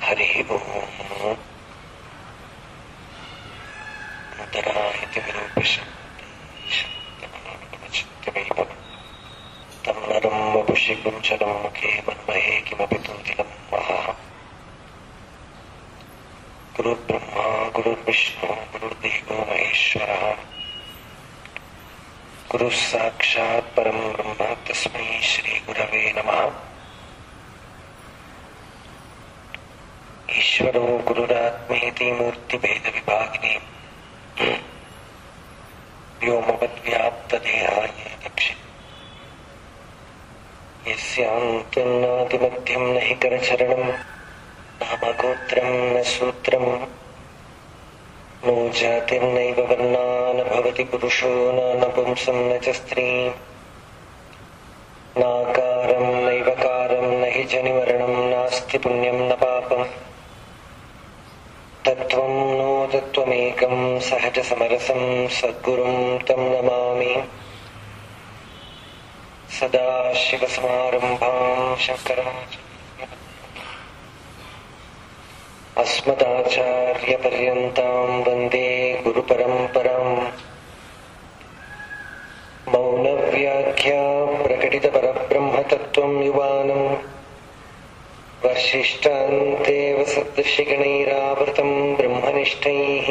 हरिः ओम् अन्तराहितिविरूपशब्दचित्तमेव तं नरं वपुषि कुञ्चलं मुखे मन्महे किमपि तुन्दिलं महः गुरुर्ब्रह्मा गुरुर्विष्णु गुरुर्देवो महेश्वरः गुरुः साक्षात् परं ब्रह्म तस्मै श्रीगुरवे नमः ईश्वरो गुरुरात्मेति मूर्तिभेदविभागिने व्योमवद्व्याप्तदेहाय दक्षि यस्यान्तन्नादिमध्यं न हि करचरणं नामगोत्रं न सूत्रं नो जातिर्नैव वर्णा न भवति पुरुषो न नपुंसं न च स्त्रीम् नाकारं नैवकारं न हि जनिमरणं नास्ति पुण्यं न पापम् तत्त्वं नो तत्त्वमेकं सहजसमरसं सद्गुरुं तं नमामि सदाशिवसमारम्भां शङ्कराचार्य अस्मदाचार्यपर्यन्तां वन्दे गुरुपरम्पराम् मौनव्याख्या प्रकटितपरब्रह्मतत्त्वं युवानम् वर्षिष्टान्तेव सदृशिगणैरावृतं ब्रह्मनिष्ठैः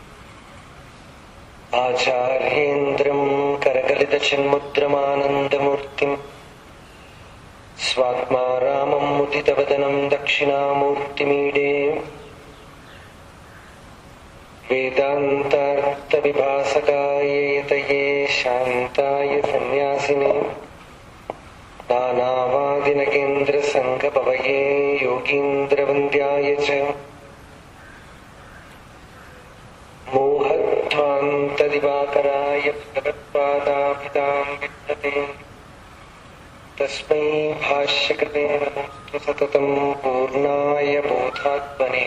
आचार्येन्द्रं करकलितचिन्मुद्रमानन्दमूर्तिम् स्वात्मा रामं मुदितवदनं दक्षिणामूर्तिमीडे वेदान्तार्थविभासकाय यतये शान्ताय सन्न्यासिने नानावादिनकेन्द्रसङ्गपवये योगीन्द्रवन्द्याय च मोहध्वान्तदिवाकराय भगवत्पादाभिधां विद्यते तस्मै भाष्यकृते नमस्तु सततं पूर्णाय बोधात्मने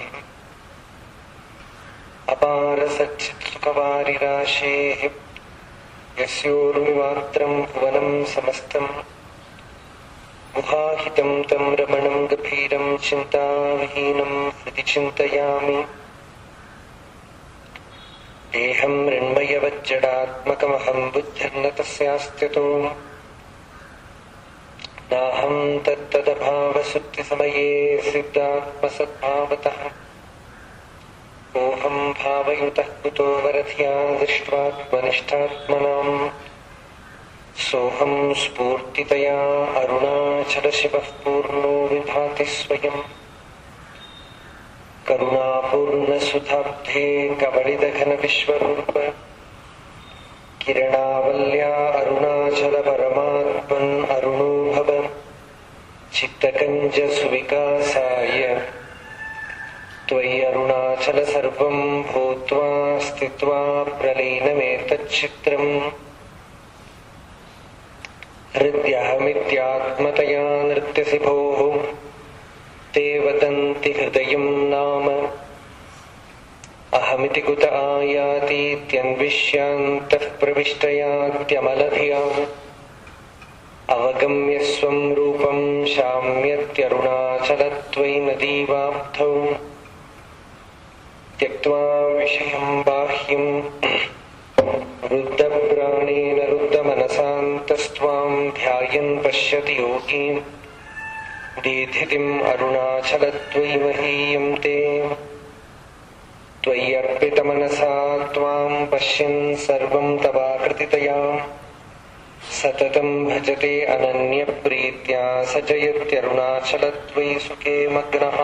अपारसच्चित्सुखवारिराशेः यस्योर्मिमात्रं भुवनं समस्तम् गुहाहितं तं रमणं गभीरं चिन्ताविहीनं हृदि चिन्तयामि देहं मृण्मयवज्जडात्मकमहं बुद्धिर्न तस्यास्त्यतो नाहं तत्तदभावसुप्तिसमये सिद्धात्मसद्भावतः कोऽहं भावयुतः कुतो वरधिया दृष्ट्वात्मनिष्ठात्मनाम् सोऽहं स्फूर्तितया अरुणाचलशिवः पूर्णो विभाति स्वयम् करुणापूर्णसुधाब्धे कबलिदघनविश्वरूप किरणावल्या अरुणाचलपरमात्मन् अरुणो भव चित्तकञ्जसुविकासाय त्वयि अरुणाचल सर्वं भूत्वा स्थित्वा प्रलीनमेतच्चित्रम् हृद्यहमित्यात्मतया नृत्यसि भोः ते वदन्ति हृदयं नाम अहमिति कुत आयातीत्यन्विष्यान्तः प्रविष्टयात्यमलधियाम् अवगम्य स्वं रूपं शाम्यत्यरुणाचलत्वयि नदीवाब्धौ त्यक्त्वा विषयं बाह्यम् रुद्धप्राणेन रुद्धमनसान्तस्त्वां ध्यायन् पश्यति योगीम् दीधितिम् अरुणाचलत्वयि महीयं ते त्वय्यर्पितमनसा त्वां पश्यन् सर्वं तवाकृतितया सततं भजते अनन्यप्रीत्या स जयत्यरुणाचलत्वयि सुखे मग्नः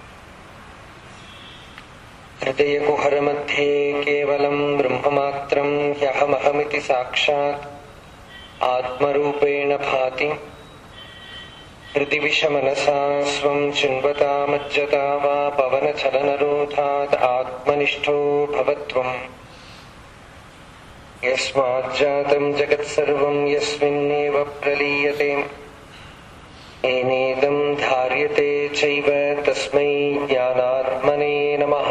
हृदयकुहरमध्ये केवलं ब्रह्ममात्रं ह्यहमहमिति साक्षात् आत्मरूपेण भाति हृदि विषमनसा स्वं चिन्वता मज्जता वा पवनचलनरोधात् आत्मनिष्ठो भवत्वम् यस्माज्जातं जगत्सर्वं यस्मिन्नेव प्रलीयते एनेदं धार्यते चैव तस्मै ज्ञानात्मने नमः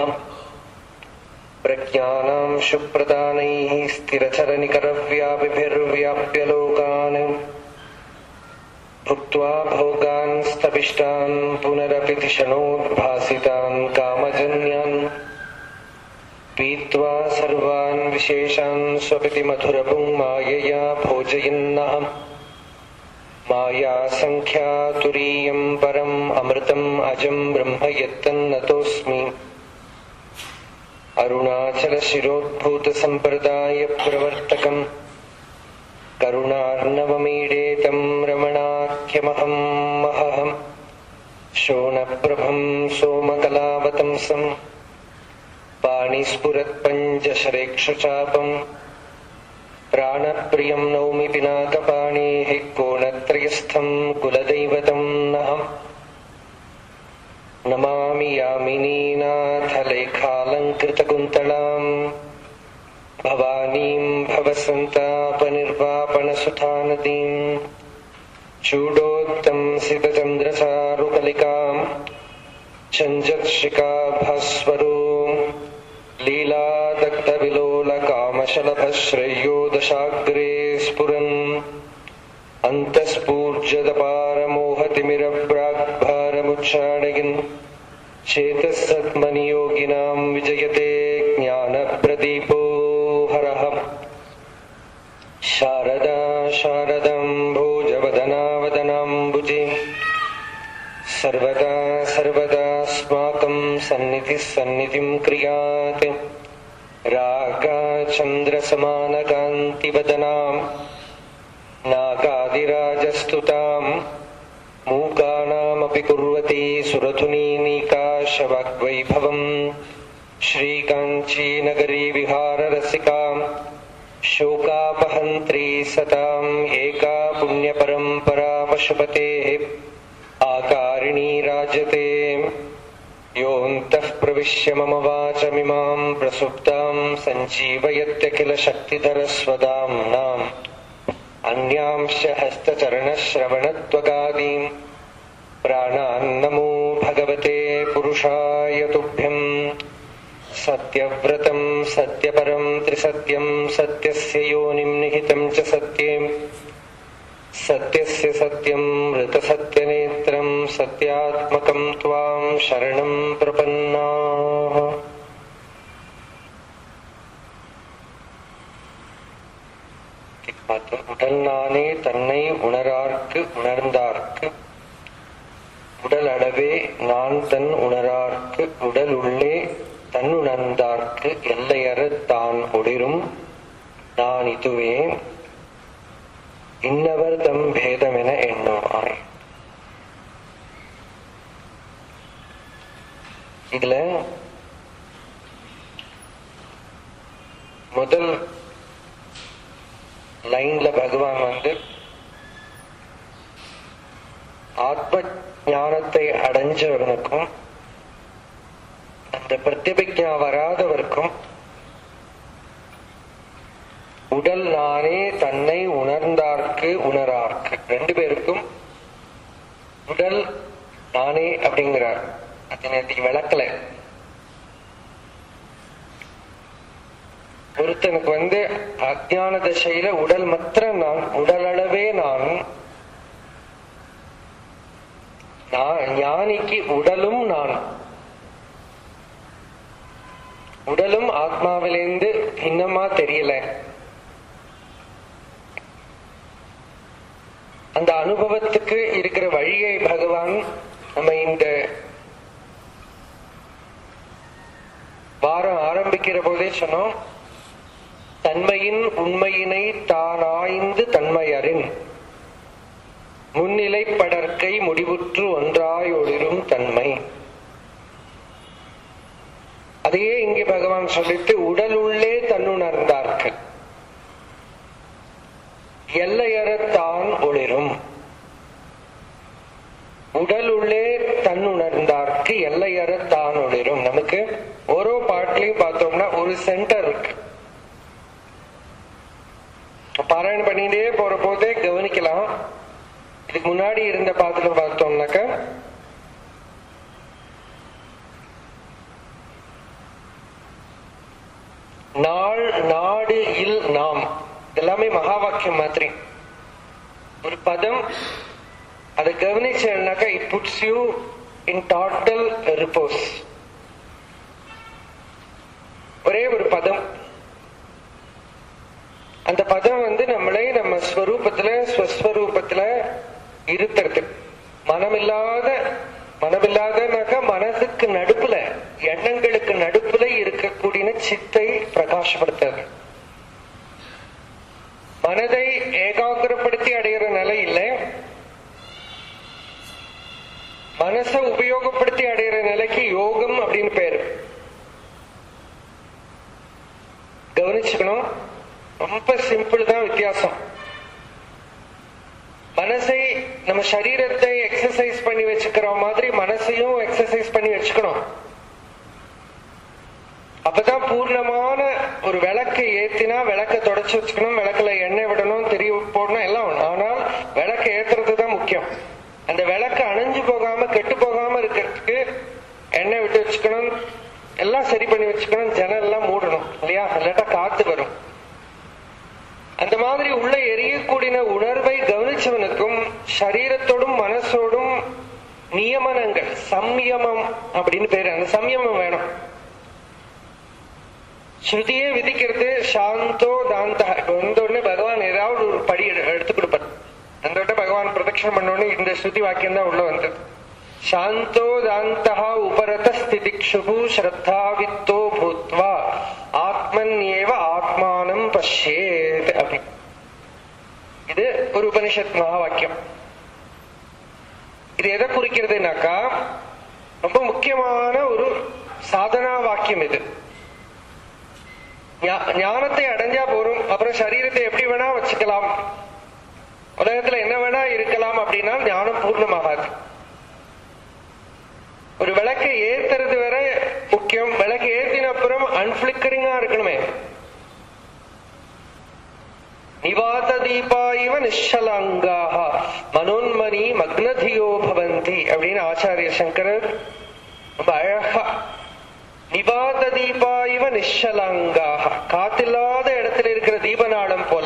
प्रज्ञानां शुप्रदानैः स्थिरचरनिकरव्यापिभिर्व्याप्य लोकान् भुक्त्वा भोगान् स्तविष्टान् पुनरपि धिषणोद्भासितान् कामजन्यान् पीत्वा सर्वान् विशेषान् स्वपिति मधुरपुं मायया भोजयन्नहम् माया सङ्ख्यातुरीयं परम् अमृतम् अजं ब्रह्म यत्तन्नतोऽस्मि अरुणाचलशिरोद्भूतसम्प्रदायप्रवर्तकम् करुणार्णवमीडे तं रमणाख्यमहं महहम् शोणप्रभं सोमकलावतंसम् पाणिस्फुरत्पञ्चशरेक्षुचापम् प्राणप्रियं नौमि पिनाकपाणेः कोणत्रयस्थं कुलदैवतं नहम् नमामि यामिनीनाथलेखालङ्कृतकुन्तलाम् भवानीं भवसन्तापनिर्वापणसुधानदीम् चूडोत्तंसितचन्द्रचारुकलिकाम् चञ्जत्शिकाभास्वरो लीलादग्धविलोलकामशलभश्रेयो दशाग्रे स्फुरन् अन्तःस्फूर्जदपारमोहतिमिरप्राग्भारमुच्चाडयन् चेतःसत्मनियोगिनां विजयते ज्ञानप्रदीपो हरः शारदा शारदाम्भोजवदनावदनाम्बुजे सर्वदा सर्वदास्माकं सन्निधिः सन्निधिं क्रियात् रागाचन्द्रसमानकान्तिवदनाम् नागादिराजस्तुताम् मूकानामपि कुर्वती सुरधुनीनिकाशवाग्वैभवम् श्रीकाञ्चीनगरी विहाररसिकाम् शोकापहन्त्री सताम् एका पुण्यपरम्परा पशुपतेः आकारिणी राजते योऽन्तः प्रविश्य मम वाचमिमाम् प्रसुप्ताम् सञ्जीवयत्यखिलशक्तिधरस्वदाम्नाम् अन्यांश्च हस्तचरणश्रवणत्वगादीम् प्राणान्नमो भगवते पुरुषाय तुभ्यम् सत्यव्रतम् सत्यपरम् त्रिसत्यम् सत्यस्य योनिम् निहितम् च सत्ये सत्यस्य सत्यम् ऋतसत्यनेत्रम् सत्यात्मकम् त्वाम् शरणम् प्रपन्नाः பார்த்தோம் உடல் நானே தன்னை உணரார்க்கு உணர்ந்தார்க்கு உடல் அளவே நான் தன் உணரார்க்கு உடல் உள்ளே தன் உணர்ந்தார்க்கு எல்லையற தான் ஒளிரும் நான் இதுவே இன்னவர் தம் பேதமென எண்ணுவாய் இதுல முதல் லைன்ல பகவான் வந்து ஆத்ம ஞானத்தை அடைஞ்சவனுக்கும் அந்த பிரத்யபிக்ஞா வராதவர்க்கும் உடல் நானே தன்னை உணர்ந்தார்க்கு உணரார்க்கு ரெண்டு பேருக்கும் உடல் நானே அப்படிங்கிறார் அது நேற்றுக்கு விளக்கல ஒருத்தனுக்கு வந்து அஜான தசையில உடல் மாத்திரம் நான் உடல் அளவே நான் ஞானிக்கு உடலும் நான் உடலும் ஆத்மாவிலிருந்து பின்னமா தெரியல அந்த அனுபவத்துக்கு இருக்கிற வழியை பகவான் நம்ம இந்த வாரம் ஆரம்பிக்கிற போதே சொன்னோம் தன்மையின் உண்மையினை தானாய்ந்து தன்மையறின் முன்னிலை படற்கை முடிவுற்று ஒன்றாய் ஒளிரும் தன்மை அதையே இங்கே பகவான் சொல்லிட்டு உடல் உள்ளே தன்னுணர்ந்தார்கள் எல்லையறத்தான் ஒளிரும் உடல் உள்ளே தன்னுணர்ந்தார்க்கு எல்லையற தான் ஒளிரும் நமக்கு ஓரோ பாட்டிலையும் பார்த்தோம்னா ஒரு சென்டர் இருக்கு பாராயணம் பண்ணிட்டே போற போதே கவனிக்கலாம் இதுக்கு முன்னாடி இருந்த பாத்துல பார்த்தோம்னாக்க நாள் நாடு இல் நாம் எல்லாமே மகா வாக்கியம் மாதிரி ஒரு பதம் அதை கவனிச்சேன்னாக்கா it puts you in total repose ஒரே ஒரு பதம் அந்த பதம் வந்து நம்மளை நம்ம ஸ்வரூபத்துல ஸ்வஸ்வரூபத்துல இருத்துறது மனமில்லாத மனமில்லாதனாக்கா மனதுக்கு நடுப்புல எண்ணங்களுக்கு நடுப்புல இருக்கக்கூடிய சித்தை பிரகாசப்படுத்துறது மனதை ஏகாகிரப்படுத்தி அடையிற நிலை இல்லை மனசை உபயோகப்படுத்தி அடையிற நிலைக்கு யோகம் அப்படின்னு பேரு கவனிச்சுக்கணும் ரொம்ப சிம்பிள் தான் வித்தியாசம் மனசை நம்ம சரீரத்தை எக்ஸசைஸ் பண்ணி வச்சுக்கிற மாதிரி மனசையும் எக்ஸசைஸ் பண்ணி வச்சுக்கணும் அப்பதான் பூர்ணமான ஒரு விளக்கை ஏத்தினா விளக்க தொடச்சு வச்சுக்கணும் விளக்குல எண்ணெய் விடணும் தெரிய போடணும் எல்லாம் ஒண்ணு. ஆனால் விளக்க ஏத்துறது தான் முக்கியம் அந்த விளக்கு அணைஞ்சு போகாம கெட்டு போகாம இருக்கிறதுக்கு எண்ணெய் விட்டு வச்சுக்கணும் எல்லாம் சரி பண்ணி வச்சுக்கணும் ஜன்னல் எல்லாம் மூடணும் இல்லையா இல்லாட்டா காத்து வரும் அந்த மாதிரி உள்ள எரியக்கூடிய உணர்வை கவனிச்சவனுக்கும் சரீரத்தோடும் மனசோடும் நியமனங்கள் சம்யமம் அப்படின்னு பேரு அந்த சம்யமம் வேணும் ஸ்ருதியே விதிக்கிறது சாந்தோ தாந்தா இப்ப வந்த உடனே பகவான் ஏதாவது ஒரு படி எடு- எடுத்து கொடுப்பார் அந்த உடனே பகவான் பிரதட்சணம் பண்ண உடனே இந்த ஸ்ருதி வாக்கியம் தான் உள்ள வந்தது சாந்தோ தாந்தா உபரத ஸ்திதிக்ஷு ஸ்ரத்தாவித்தோ பூத்வா ஆத்மன் ஏவ ஆத்மானம் பஷ்யேத் அப்படி இது ஒரு உபனிஷத் மகா வாக்கியம் இது எதை குறிக்கிறதுனாக்கா ரொம்ப முக்கியமான ஒரு சாதனா வாக்கியம் இது ஞா- ஞானத்தை அடைஞ்சா போறோம் அப்புறம் சரீரத்தை எப்படி வேணா வச்சுக்கலாம் உலகத்துல என்ன வேணா இருக்கலாம் அப்படின்னா ஞானம் பூர்ணமாகாது ஒரு விளக்கை ஏத்துறது வர முக்கியம் விளக்கு ஏத்தின அப்புறம் அன்பிளிக்கரிங்கா இருக்கணுமே நிவாத தீபா இவ நிஷலாங்காக மனோன்மணி மக்னதியோ பவந்தி அப்படின்னு ஆச்சாரிய சங்கரர் ரொம்ப அழகா நிபாத தீபா இவ நிஷலாங்காக காத்தில்லாத இடத்துல இருக்கிற தீபநாளம் போல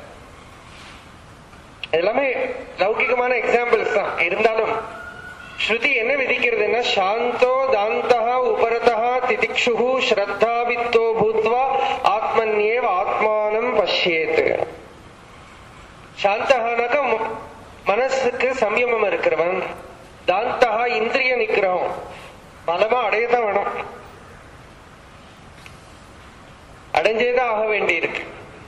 எல்லாமே லௌகிகமான எக்ஸாம்பிள்ஸ் தான் இருந்தாலும் ஸ்ருதி என்ன விதிக்கிறதுன்னா சாந்தோ தாந்தா உபரதா திதிக்ஷு ஸ்ரத்தாவித்தோ பூத்வா ஆத்மன்யேவ ஆத்மானம் பஷ்யேத் சாந்தகானாக்க ம- மனசுக்கு சம்யமம் இருக்கிறவன் தாந்தா இந்திரிய நிக்கிரகம் பலமா அடையதான் வேணும் அடைஞ்சேதான் ஆக வேண்டி இருக்கு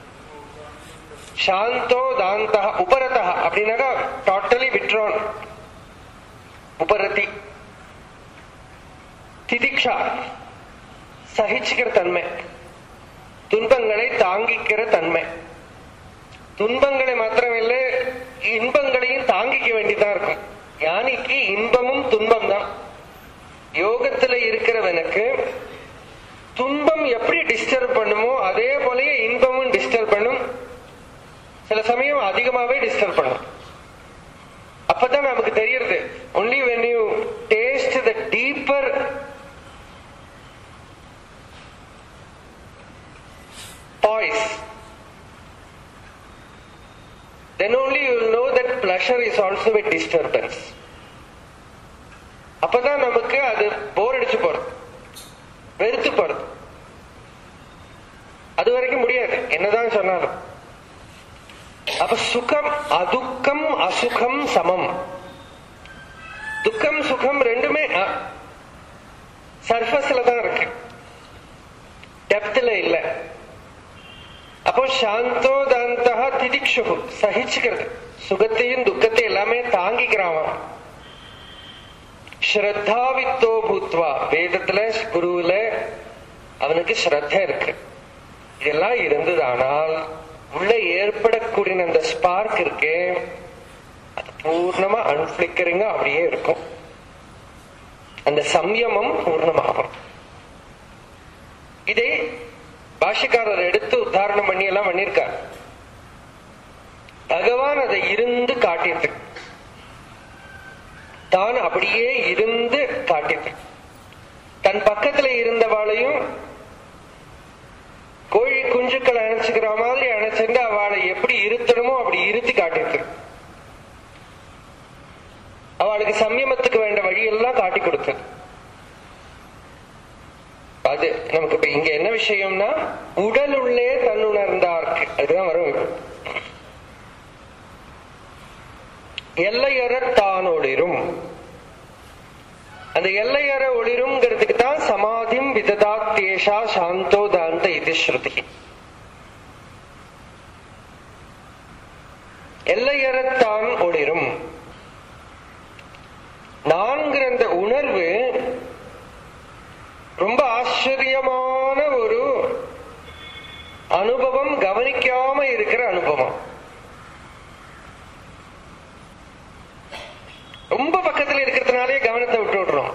சாந்தோ தாந்தா உபரதா அப்படின்னாக்கா டோட்டலி விட்ரோன் உபரதி திதிக்ஷா சகிச்சுக்கிற தன்மை துன்பங்களை தாங்கிக்கிற தன்மை துன்பங்களை மாத்திரமில்ல இன்பங்களையும் தாங்கிக்க வேண்டியதா இருக்கும் ஞானிக்கு இன்பமும் துன்பம் தான் யோகத்துல இருக்கிறவனுக்கு துன்பம் எப்படி டிஸ்டர்ப் பண்ணுமோ அதே போலயே இன்பமும் டிஸ்டர்ப் பண்ணும் சில சமயம் அதிகமாவே டிஸ்டர்ப் பண்ணும் அப்பதான் நமக்கு தெரியறது only when you taste the deeper poise then only you will know that pleasure is also a disturbance அப்பதான் நமக்கு அது போர் அடிச்சு போறது வெறுத்து போறது அது வரைக்கும் முடியாது என்னதான் சொன்னாலும் அப்ப சுகம் அதுக்கம் அசுகம் சமம் துக்கம் சுகம் ரெண்டுமே சர்ஃபஸ்ல தான் இருக்கு டெப்த்ல இல்ல அப்போ சாந்தோ தாந்தா திதிக்ஷு சகிச்சுக்கிறது சுகத்தையும் துக்கத்தையும் எல்லாமே தாங்கிக்கிறான் அவன். ஸ்ரத்தாவித்தோ பூத்வா வேதத்துல குருவுல அவனுக்கு ஸ்ரத்த இருக்கு இதெல்லாம் இருந்ததானால் உள்ள ஏற்படக்கூடிய அந்த ஸ்பார்க் இருக்கே அது பூர்ணமா அன்பிளிக்கரிங்க அப்படியே இருக்கும் அந்த சம்யமம் பூர்ணமாகும் இதை பாஷிக்காரர் எடுத்து உத்தாரணம் பண்ணி எல்லாம் பண்ணியிருக்கார் பகவான் அதை இருந்து காட்டியது தான் அப்படியே இருந்து காட்டியது தன் பக்கத்துல இருந்தவாளையும் கோழி குஞ்சுக்களை அணைச்சுக்கிற மாதிரி அணைச்சிட்டு அவளை எப்படி இருத்தணுமோ அப்படி இருத்தி காட்டிட்டு அவளுக்கு சம்யமத்துக்கு வேண்ட வழியெல்லாம் காட்டி கொடுத்தது அது நமக்கு இப்ப இங்க என்ன விஷயம்னா உடலுள்ளே தன்னுணர்ந்தார்க்கு அதுதான் வரும் இப்ப. எல்லையற தான் ஒளிரும் அந்த எல்லையற ஒளிருங்கிறதுக்கு தான் சமாதிம் விததா தேஷா சாந்தோ தாந்த இது ஸ்ருதி எல்லையறத்தான் ஒளிரும் நான்கிற அந்த உணர்வு ரொம்ப ஆச்சரியமான ஒரு அனுபவம் கவனிக்காம இருக்கிற அனுபவம் ரொம்ப பக்கத்துல இருக்கிறதுனாலே கவனத்தை விட்டு விடுறோம்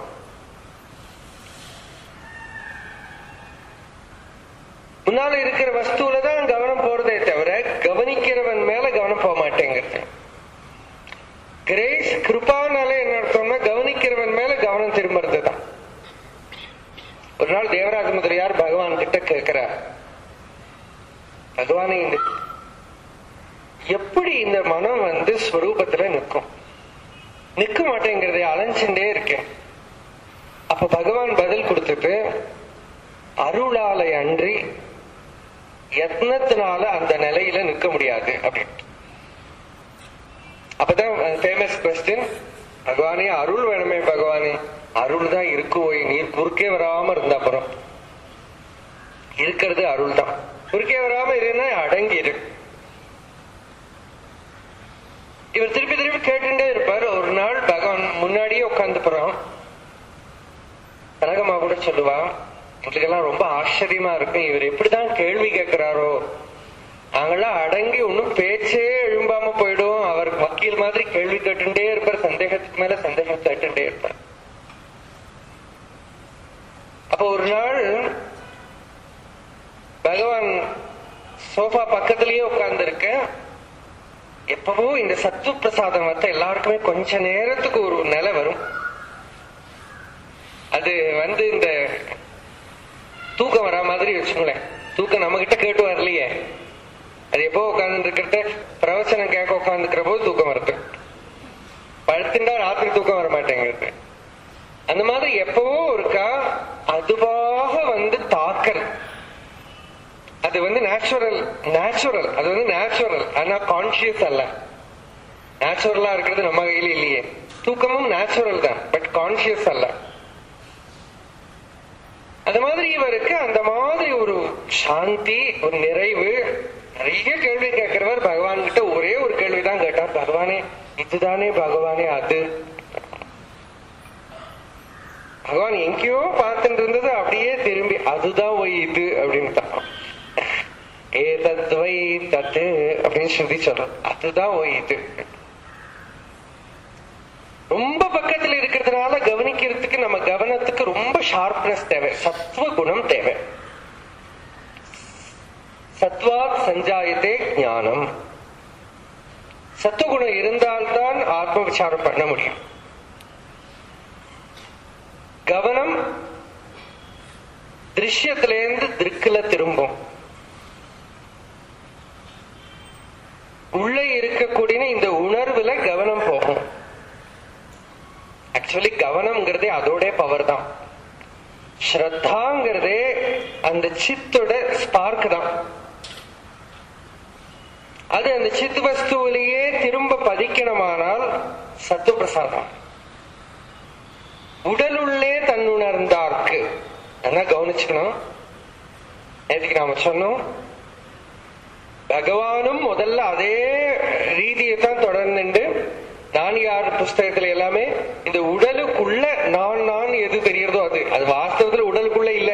முன்னால இருக்கிற வஸ்துல தான் கவனம் போறதே தவிர கவனிக்கிறவன் மேல கவனம் போக மாட்டேங்கிறது கிரேஸ் கிருபானால என்ன அர்த்தம்னா கவனிக்கிறவன் மேல கவனம் திரும்புறது தான் ஒரு நாள் தேவராஜ முதலியார் பகவான் கிட்ட கேட்கிறார் பகவானே இந்த எப்படி இந்த மனம் வந்து ஸ்வரூபத்துல நிற்கும் நிக்க மாட்டேங்கிறதை அலைஞ்சுட்டே இருக்கேன் அப்ப பகவான் பதில் கொடுத்துட்டு அருளாலை அன்றி யத்னத்தினால அந்த நிலையில நிக்க முடியாது அப்படின்னு அப்பதான் ஃபேமஸ் கொஸ்டின் பகவானே அருள் வேணுமே பகவானே அருள் தான் இருக்கு ஓய் நீர் குறுக்கே வராம இருந்தா அப்புறம் இருக்கிறது அருள் தான் குறுக்கே வராம இருந்தா அடங்கி இரு இவர் திருப்பி திருப்பி கேட்டுட்டே இருப்பார் ஒரு நாள் பகவான் முன்னாடியே உட்கார்ந்து போறோம் கனகம்மா கூட சொல்லுவா எங்களுக்கெல்லாம் ரொம்ப ஆச்சரியமா இருக்கும் இவர் எப்படிதான் கேள்வி கேட்கிறாரோ நாங்கெல்லாம் அடங்கி ஒன்னும் பேச்சே எழும்பாம போயிடும் அவர் வக்கீல் மாதிரி கேள்வி கேட்டுட்டே இருப்பார் சந்தேகத்துக்கு மேல சந்தேகம் கேட்டுட்டே இருப்பார் அப்ப ஒரு நாள் பகவான் சோஃபா பக்கத்திலேயே உட்கார்ந்து இருக்கேன் எப்பவோ இந்த சத்துவ பிரசாதம் வந்து எல்லாருக்குமே கொஞ்ச நேரத்துக்கு ஒரு நிலை வரும் அது வந்து இந்த தூக்கம் வரா மாதிரி வச்சுக்கோங்களேன் தூக்கம் நம்ம கிட்ட கேட்டு வரலையே அது எப்போ உட்கார்ந்து இருக்கிறத பிரவச்சனம் கேட்க உட்காந்துக்கிற போது தூக்கம் வருது படுத்துட்டா ராத்திரி தூக்கம் வர மாட்டேங்கிறது அந்த மாதிரி எப்பவோ இருக்கா அதுவாக வந்து தாக்கல் அது வந்து நேச்சுரல் நேச்சுரல் அது வந்து நேச்சுரல் ஆனா கான்சியஸ் அல்ல நேச்சுரலா இருக்கிறது நம்ம கையில இல்லையே தூக்கமும் நேச்சுரல் தான் பட் கான்சியஸ் அல்ல அந்த மாதிரி இவருக்கு அந்த மாதிரி ஒரு சாந்தி ஒரு நிறைவு நிறைய கேள்வி கேட்கிறவர் பகவான் கிட்ட ஒரே ஒரு கேள்விதான் கேட்டார் பகவானே இதுதானே பகவானே அது பகவான் எங்கேயோ பார்த்துட்டு இருந்தது அப்படியே திரும்பி அதுதான் ஒய் இது அப்படின்னு ஏ தத்வை தத்து அப்படின்னு சொல்லி சொல்றோம் அதுதான் ஒய் இது ரொம்ப பக்கத்துல இருக்கிறதுனால கவனிக்கிறதுக்கு நம்ம கவனத்துக்கு ரொம்ப ஷார்ப்னஸ் தேவை சத்துவ குணம் தேவை சத்வாத் சஞ்சாயத்தே ஞானம் சத்துவகுணம் இருந்தால்தான் ஆத்ம விசாரம் பண்ண முடியும் கவனம் திருஷ்யத்திலேருந்து திருக்குல திரும்பும் உள்ளே இருக்கக்கூடிய இந்த உணர்வுல கவனம் போகும் ஆக்சுவலி கவனம்ங்கிறதே அதோட பவர் தான் ஸ்ரத்தாங்கிறதே அந்த சித்தோட ஸ்பார்க் தான் அது அந்த சித் வஸ்துவிலேயே திரும்ப பதிக்கணுமானால் சத்துவ பிரசாதம் உடலுள்ளே தன்னுணர்ந்தார்க்கு என்ன கவனிச்சுக்கணும் நேற்றுக்கு நாம சொன்னோம் பகவானும் முதல்ல அதே ரீதியை தான் தொடர்ந்துண்டு நான் யார் புஸ்தகத்துல எல்லாமே இந்த உடலுக்குள்ள நான் நான் எது தெரியறதோ அது அது வாஸ்தவத்துல உடலுக்குள்ள இல்ல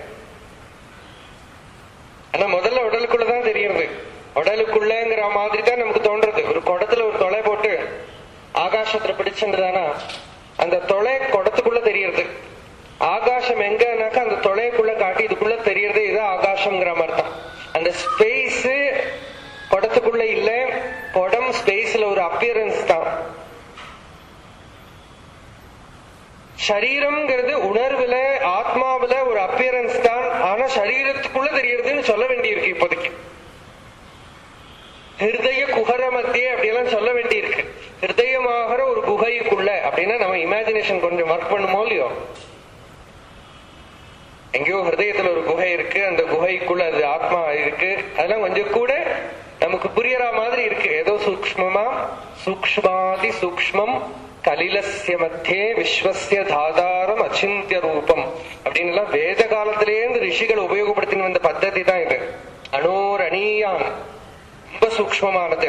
ஆனா முதல்ல உடலுக்குள்ளதான் தெரியறது உடலுக்குள்ளங்கிற மாதிரி தான் நமக்கு தோன்றது ஒரு குடத்துல ஒரு தொலை போட்டு ஆகாசத்துல பிடிச்சுன்றதானா அந்த தொலை குடத்துக்குள்ள தெரியறது ஆகாசம் எங்கனாக்கா அந்த தொலைக்குள்ள காட்டி இதுக்குள்ள தெரியறது இது ஆகாசம்ங்கிற மாதிரி தான் அந்த ஸ்பேஸ் குடத்துக்குள்ள இல்ல குடம் ஸ்பேஸ்ல ஒரு அப்பியரன்ஸ் தான் சரீரம்ங்கிறது உணர்வுல ஆத்மாவுல ஒரு அப்பியரன்ஸ் தான் ஆனா சரீரத்துக்குள்ள தெரியறதுன்னு சொல்ல வேண்டியிருக்கு இப்போதைக்கு ஹிருதய குஹர மத்தியே அப்படியெல்லாம் சொல்ல வேண்டியிருக்கு ஹிருதயமாகிற ஒரு குகைக்குள்ள அப்படின்னா நம்ம இமேஜினேஷன் கொஞ்சம் ஒர்க் பண்ணுமோ இல்லையோ எங்கேயோ ஹிருதயத்துல ஒரு குகை இருக்கு அந்த குகைக்குள்ள அது ஆத்மா இருக்கு அதெல்லாம் கொஞ்சம் கூட நமக்கு புரியற மாதிரி இருக்கு ஏதோ சூக்மமா சூக்மாதி சூக்மம் கலிலசிய மத்தியே விஸ்வசிய தாதாரம் அச்சிந்திய ரூபம் அப்படின்னு எல்லாம் வேத காலத்திலேருந்து ரிஷிகள் உபயோகப்படுத்தின வந்த பத்ததி தான் இது அனோர் அணியான் ரொம்ப சூக்மமானது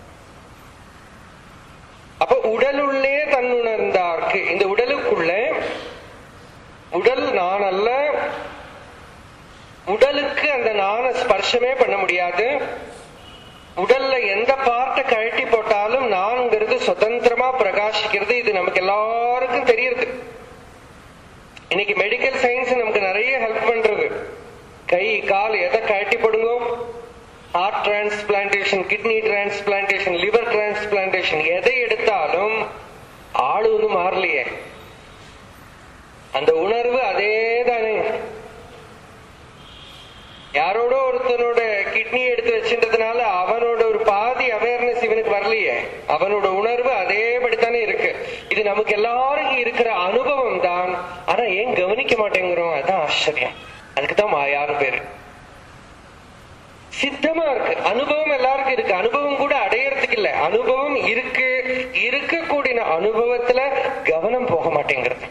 அப்ப உடலுள்ளே தன்னுணர்ந்தார்க்கு இந்த உடலுக்குள்ள உடல் நான் அல்ல உடலுக்கு அந்த நான ஸ்பர்ஷமே பண்ண முடியாது உடல்ல எந்த பார்ட்டை கழட்டி போட்டாலும் நான்ங்கிறது சுதந்திரமா பிரகாசிக்கிறது இது நமக்கு எல்லாருக்கும் தெரியுது இன்னைக்கு மெடிக்கல் சயின்ஸ் நமக்கு நிறைய ஹெல்ப் பண்றது கை கால் எதை கழட்டி போடுங்க heart transplantation kidney transplantation liver transplantation எதை எடுத்தாலும் ஆளு ஒன்றும் மாறலையே அந்த உணர்வு அதே தானே யாரோட ஒருத்தனோட கிட்னி எடுத்து வச்சின்றதுனால அவனோட ஒரு பாதி அவேர்னஸ் இவனுக்கு வரலையே அவனோட உணர்வு அதேபடித்தானே இருக்கு இது நமக்கு எல்லாருக்கும் இருக்கிற அனுபவம் தான் ஆனா ஏன் கவனிக்க மாட்டேங்கிறோம் அதான் ஆச்சரியம் அதுக்கு தான் மாயான்னு பேரு சித்தமா இருக்கு அனுபவம் எல்லாருக்கும் இருக்கு அனுபவம் கூட அடையறதுக்கு இல்ல அனுபவம் இருக்கு இருக்கக்கூடிய அனுபவத்துல கவனம் போக மாட்டேங்கிறது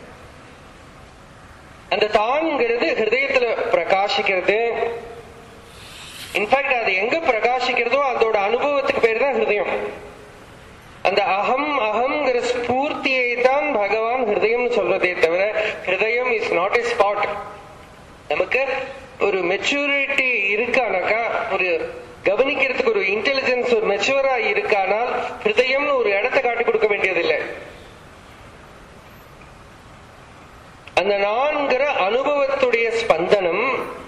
அந்த தான்ங்கிறது ஹிருதயத்துல பிரகாசிக்கிறது இன்ஃபேக்ட் அது எங்க பிரகாசிக்கிறதோ அதோட அனுபவத்துக்கு பேர் தான் ஹிருதயம் அந்த அகம் அகம்ங்கிற ஸ்பூர்த்தியை தான் பகவான் ஹிருதயம்னு சொல்றதே தவிர ஹிருதயம் இஸ் நாட் எ ஸ்பாட் நமக்கு ஒரு மெச்சூரிட்டி இருக்கானாக்கா ஒரு கவனிக்கிறதுக்கு ஒரு இன்டெலிஜென்ஸ் ஒரு மெச்சூரா இருக்கானால் ஹிருதயம்னு ஒரு இடத்தை காட்டி கொடுக்க வேண்டியதில்லை அந்த நான்கிற அனுபவத்துடைய ஸ்பந்தனம்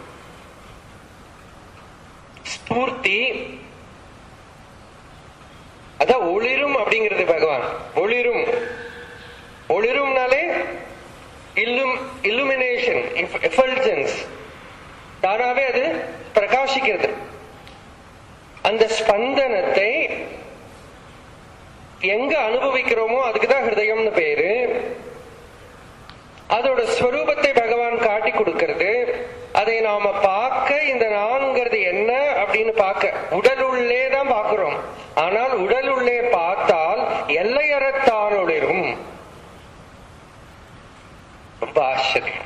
ஸ்பூர்த்தி அதான் ஒளிரும் அப்படிங்கிறது பகவான் ஒளிரும் ஒளிரும்னாலே இல்லும் இல்லுமினேஷன் எஃபல்ஜன்ஸ் தானாவே அது பிரகாசிக்கிறது அந்த ஸ்பந்தனத்தை எங்க அனுபவிக்கிறோமோ அதுக்குதான் ஹிருதயம்னு பேரு அதோட ஸ்வரூபத்தை பகவான் காட்டி கொடுக்கிறது அதை நாம பார்க்க இந்த நான்கிறது என்ன அப்படின்னு பார்க்க உடலுள்ளே தான் பார்க்கிறோம் ஆனால் உடலுள்ளே பார்த்தால் எல்லையறத்தான் ஒளிரும் ரொம்ப ஆச்சரியம்